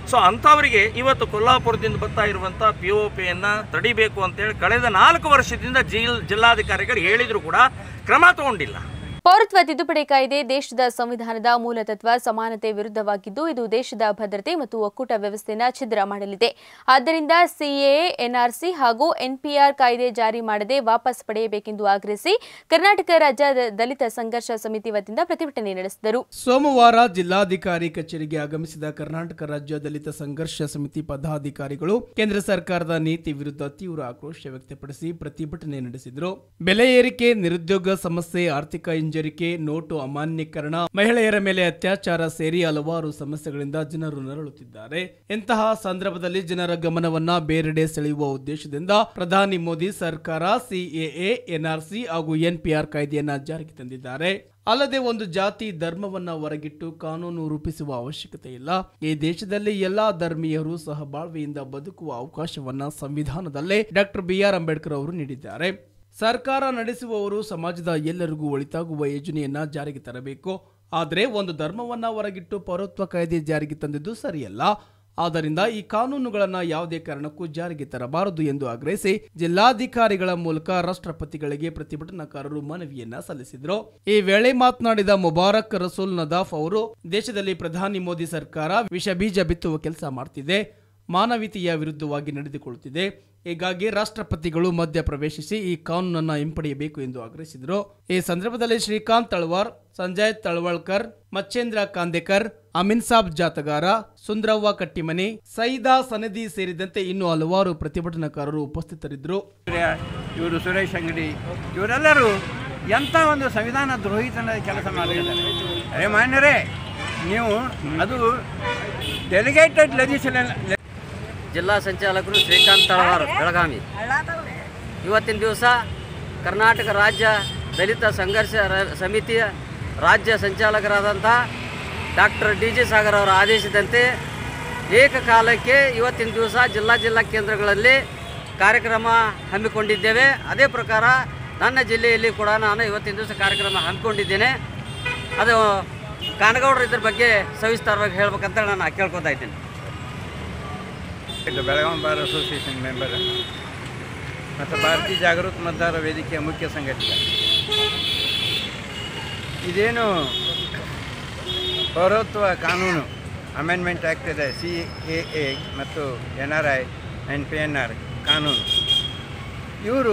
ಸೊ ಅಂಥವರಿಗೆ ಇವತ್ತು ಕೊಲ್ಲಾಪುರದಿಂದ ಬರ್ತಾ ಇರುವಂಥ ಪಿ ಒ ಪಿಯನ್ನು ತಡಿಬೇಕು ಅಂತೇಳಿ ಕಳೆದ ನಾಲ್ಕು ವರ್ಷದಿಂದ ಜಿಲ್ ಜಿಲ್ಲಾಧಿಕಾರಿಗಳು ಹೇಳಿದರೂ ಕೂಡ ಕ್ರಮ ತಗೊಂಡಿಲ್ಲ ಪೌರತ್ವ ತಿದ್ದುಪಡಿ ಕಾಯ್ದೆ ದೇಶದ ಸಂವಿಧಾನದ ಮೂಲ ತತ್ವ ಸಮಾನತೆ ವಿರುದ್ಧವಾಗಿದ್ದು ಇದು ದೇಶದ ಭದ್ರತೆ ಮತ್ತು ಒಕ್ಕೂಟ ವ್ಯವಸ್ಥೆಯನ್ನು ಛಿದ್ರ ಮಾಡಲಿದೆ ಆದ್ದರಿಂದ ಸಿಎಎ ಎನ್ಆರ್ಸಿ ಹಾಗೂ ಎನ್ಪಿಆರ್ ಕಾಯ್ದೆ ಜಾರಿ ಮಾಡದೆ ವಾಪಸ್ ಪಡೆಯಬೇಕೆಂದು ಆಗ್ರಹಿಸಿ ಕರ್ನಾಟಕ ರಾಜ್ಯ ದ- ದಲಿತ ಸಂಘರ್ಷ ಸಮಿತಿ ವತಿಯಿಂದ ಪ್ರತಿಭಟನೆ ನಡೆಸಿದರು ಸೋಮವಾರ ಜಿಲ್ಲಾಧಿಕಾರಿ ಕಚೇರಿಗೆ ಆಗಮಿಸಿದ ಕರ್ನಾಟಕ ರಾಜ್ಯ ದಲಿತ ಸಂಘರ್ಷ ಸಮಿತಿ ಪದಾಧಿಕಾರಿಗಳು ಕೇಂದ್ರ ಸರ್ಕಾರದ ನೀತಿ ವಿರುದ್ಧ ತೀವ್ರ ಆಕ್ರೋಶ ವ್ಯಕ್ತಪಡಿಸಿ ಪ್ರತಿಭಟನೆ ನಡೆಸಿದರು ಬೆಲೆ ಏರಿಕೆ ನಿರುದ್ಯೋಗ ಸಮಸ್ಯೆ ಆರ್ಥಿಕ ಹಿಂಜರಿಕೆ ನೋಟು ಅಮಾನ್ಯೀಕರಣ ಮಹಿಳೆಯರ ಮೇಲೆ ಅತ್ಯಾಚಾರ ಸೇರಿ ಹಲವಾರು ಸಮಸ್ಯೆಗಳಿಂದ ಜನರು ನರಳುತ್ತಿದ್ದಾರೆ ಇಂತಹ ಸಂದರ್ಭದಲ್ಲಿ ಜನರ ಗಮನವನ್ನ ಬೇರೆಡೆ ಸೆಳೆಯುವ ಉದ್ದೇಶದಿಂದ ಪ್ರಧಾನಿ ಮೋದಿ ಸರ್ಕಾರ ಸಿಎಎ ಎನ್ಆರ್ಸಿ ಹಾಗೂ ಎನ್ಪಿಆರ್ ಕಾಯ್ದೆಯನ್ನ ಜಾರಿಗೆ ತಂದಿದ್ದಾರೆ ಅಲ್ಲದೆ ಒಂದು ಜಾತಿ ಧರ್ಮವನ್ನ ಹೊರಗಿಟ್ಟು ಕಾನೂನು ರೂಪಿಸುವ ಅವಶ್ಯಕತೆ ಇಲ್ಲ ಈ ದೇಶದಲ್ಲಿ ಎಲ್ಲಾ ಧರ್ಮೀಯರು ಸಹಬಾಳ್ವೆಯಿಂದ ಬದುಕುವ ಅವಕಾಶವನ್ನ ಸಂವಿಧಾನದಲ್ಲೇ ಡಾಕ್ಟರ್ ಬಿಆರ್ ಅಂಬೇಡ್ಕರ್ ಅವರು ನೀಡಿದ್ದಾರೆ ಸರ್ಕಾರ ನಡೆಸುವವರು ಸಮಾಜದ ಎಲ್ಲರಿಗೂ ಒಳಿತಾಗುವ ಯೋಜನೆಯನ್ನ ಜಾರಿಗೆ ತರಬೇಕು ಆದರೆ ಒಂದು ಧರ್ಮವನ್ನ ಹೊರಗಿಟ್ಟು ಪೌರತ್ವ ಕಾಯ್ದೆ ಜಾರಿಗೆ ತಂದಿದ್ದು ಸರಿಯಲ್ಲ ಆದ್ದರಿಂದ ಈ ಕಾನೂನುಗಳನ್ನ ಯಾವುದೇ ಕಾರಣಕ್ಕೂ ಜಾರಿಗೆ ತರಬಾರದು ಎಂದು ಆಗ್ರಹಿಸಿ ಜಿಲ್ಲಾಧಿಕಾರಿಗಳ ಮೂಲಕ ರಾಷ್ಟ್ರಪತಿಗಳಿಗೆ ಪ್ರತಿಭಟನಾಕಾರರು ಮನವಿಯನ್ನ ಸಲ್ಲಿಸಿದರು ಈ ವೇಳೆ ಮಾತನಾಡಿದ ಮುಬಾರಕ್ ರಸೂಲ್ ನದಾಫ್ ಅವರು ದೇಶದಲ್ಲಿ ಪ್ರಧಾನಿ ಮೋದಿ ಸರ್ಕಾರ ವಿಷಬೀಜ ಬಿತ್ತುವ ಕೆಲಸ ಮಾಡ್ತಿದೆ ಮಾನವೀಯತೆಯ ವಿರುದ್ಧವಾಗಿ ನಡೆದುಕೊಳ್ಳುತ್ತಿದೆ ಹೀಗಾಗಿ ರಾಷ್ಟ್ರಪತಿಗಳು ಮಧ್ಯ ಪ್ರವೇಶಿಸಿ ಈ ಕಾನೂನನ್ನ ಹಿಂಪಡೆಯಬೇಕು ಎಂದು ಆಗ್ರಹಿಸಿದರು ಈ ಸಂದರ್ಭದಲ್ಲಿ ಶ್ರೀಕಾಂತ್ ತಳವಾರ್ ಸಂಜಯ್ ತಳವಳ್ಕರ್ ಮಚ್ಚೇಂದ್ರ ಕಾಂದೇಕರ್ ಅಮಿನ್ ಸಾಬ್ ಜಾತಗಾರ ಸುಂದ್ರವ್ವ ಕಟ್ಟಿಮನಿ ಸೈದಾ ಸನದಿ ಸೇರಿದಂತೆ ಇನ್ನೂ ಹಲವಾರು ಪ್ರತಿಭಟನಾಕಾರರು ಉಪಸ್ಥಿತರಿದ್ದರು ಇವರು ಸುರೇಶ್ ಅಂಗಡಿ ಇವರೆಲ್ಲರೂ ಎಂಥ ಒಂದು ಸಂವಿಧಾನ ದ್ರೋಹಿತನ ಕೆಲಸ ಮಾಡಿದ್ದಾರೆ ಅರೆ ಮಾನ್ಯರೇ ನೀವು ಅದು ಡೆಲಿಗೇಟೆಡ್ ಲೆಜಿಸ್ಲೇಷನ್ ಜಿಲ್ಲಾ ಸಂಚಾಲಕರು ಶ್ರೀಕಾಂತ್ ತಳವಾರ್ ಬೆಳಗಾವಿ ಇವತ್ತಿನ ದಿವಸ ಕರ್ನಾಟಕ ರಾಜ್ಯ ದಲಿತ ಸಂಘರ್ಷ ರ- ಸಮಿತಿಯ ರಾಜ್ಯ ಸಂಚಾಲಕರಾದಂಥ ಡಾಕ್ಟರ್ ಡಿ ಜಿ ಸಾಗರ್ ಅವರ ಆದೇಶದಂತೆ ಏಕಕಾಲಕ್ಕೆ ಇವತ್ತಿನ ದಿವಸ ಜಿಲ್ಲಾ ಜಿಲ್ಲಾ ಕೇಂದ್ರಗಳಲ್ಲಿ ಕಾರ್ಯಕ್ರಮ ಹಮ್ಮಿಕೊಂಡಿದ್ದೇವೆ ಅದೇ ಪ್ರಕಾರ ನನ್ನ ಜಿಲ್ಲೆಯಲ್ಲಿ ಕೂಡ ನಾನು ಇವತ್ತಿನ ದಿವಸ ಕಾರ್ಯಕ್ರಮ ಹಮ್ಮಿಕೊಂಡಿದ್ದೇನೆ ಅದು ಕಾನಗೌಡರು ಇದ್ರ ಬಗ್ಗೆ ಸವಿಸ್ತಾರವಾಗಿ ಹೇಳ್ಬೇಕಂತ ನಾನು ಕೇಳ್ಕೊತಾ ಇದ್ದೇನೆ ಇದು ಬೆಳಗಾವಿ ಬಾರ್ ಅಸೋಸಿಯೇಷನ್ ಮೆಂಬರ್ ಮತ್ತು ಭಾರತೀಯ ಜಾಗೃತ ಮತದಾರ ವೇದಿಕೆಯ ಮುಖ್ಯ ಸಂಘಟಕ ಇದೇನು ಪೌರತ್ವ ಕಾನೂನು ಅಮೆಂಡ್ಮೆಂಟ್ ಆ್ಯಕ್ಟ್ ಇದೆ ಸಿ ಎ ಎ ಮತ್ತು N R I N P N R ಕಾನೂನು ಇವರು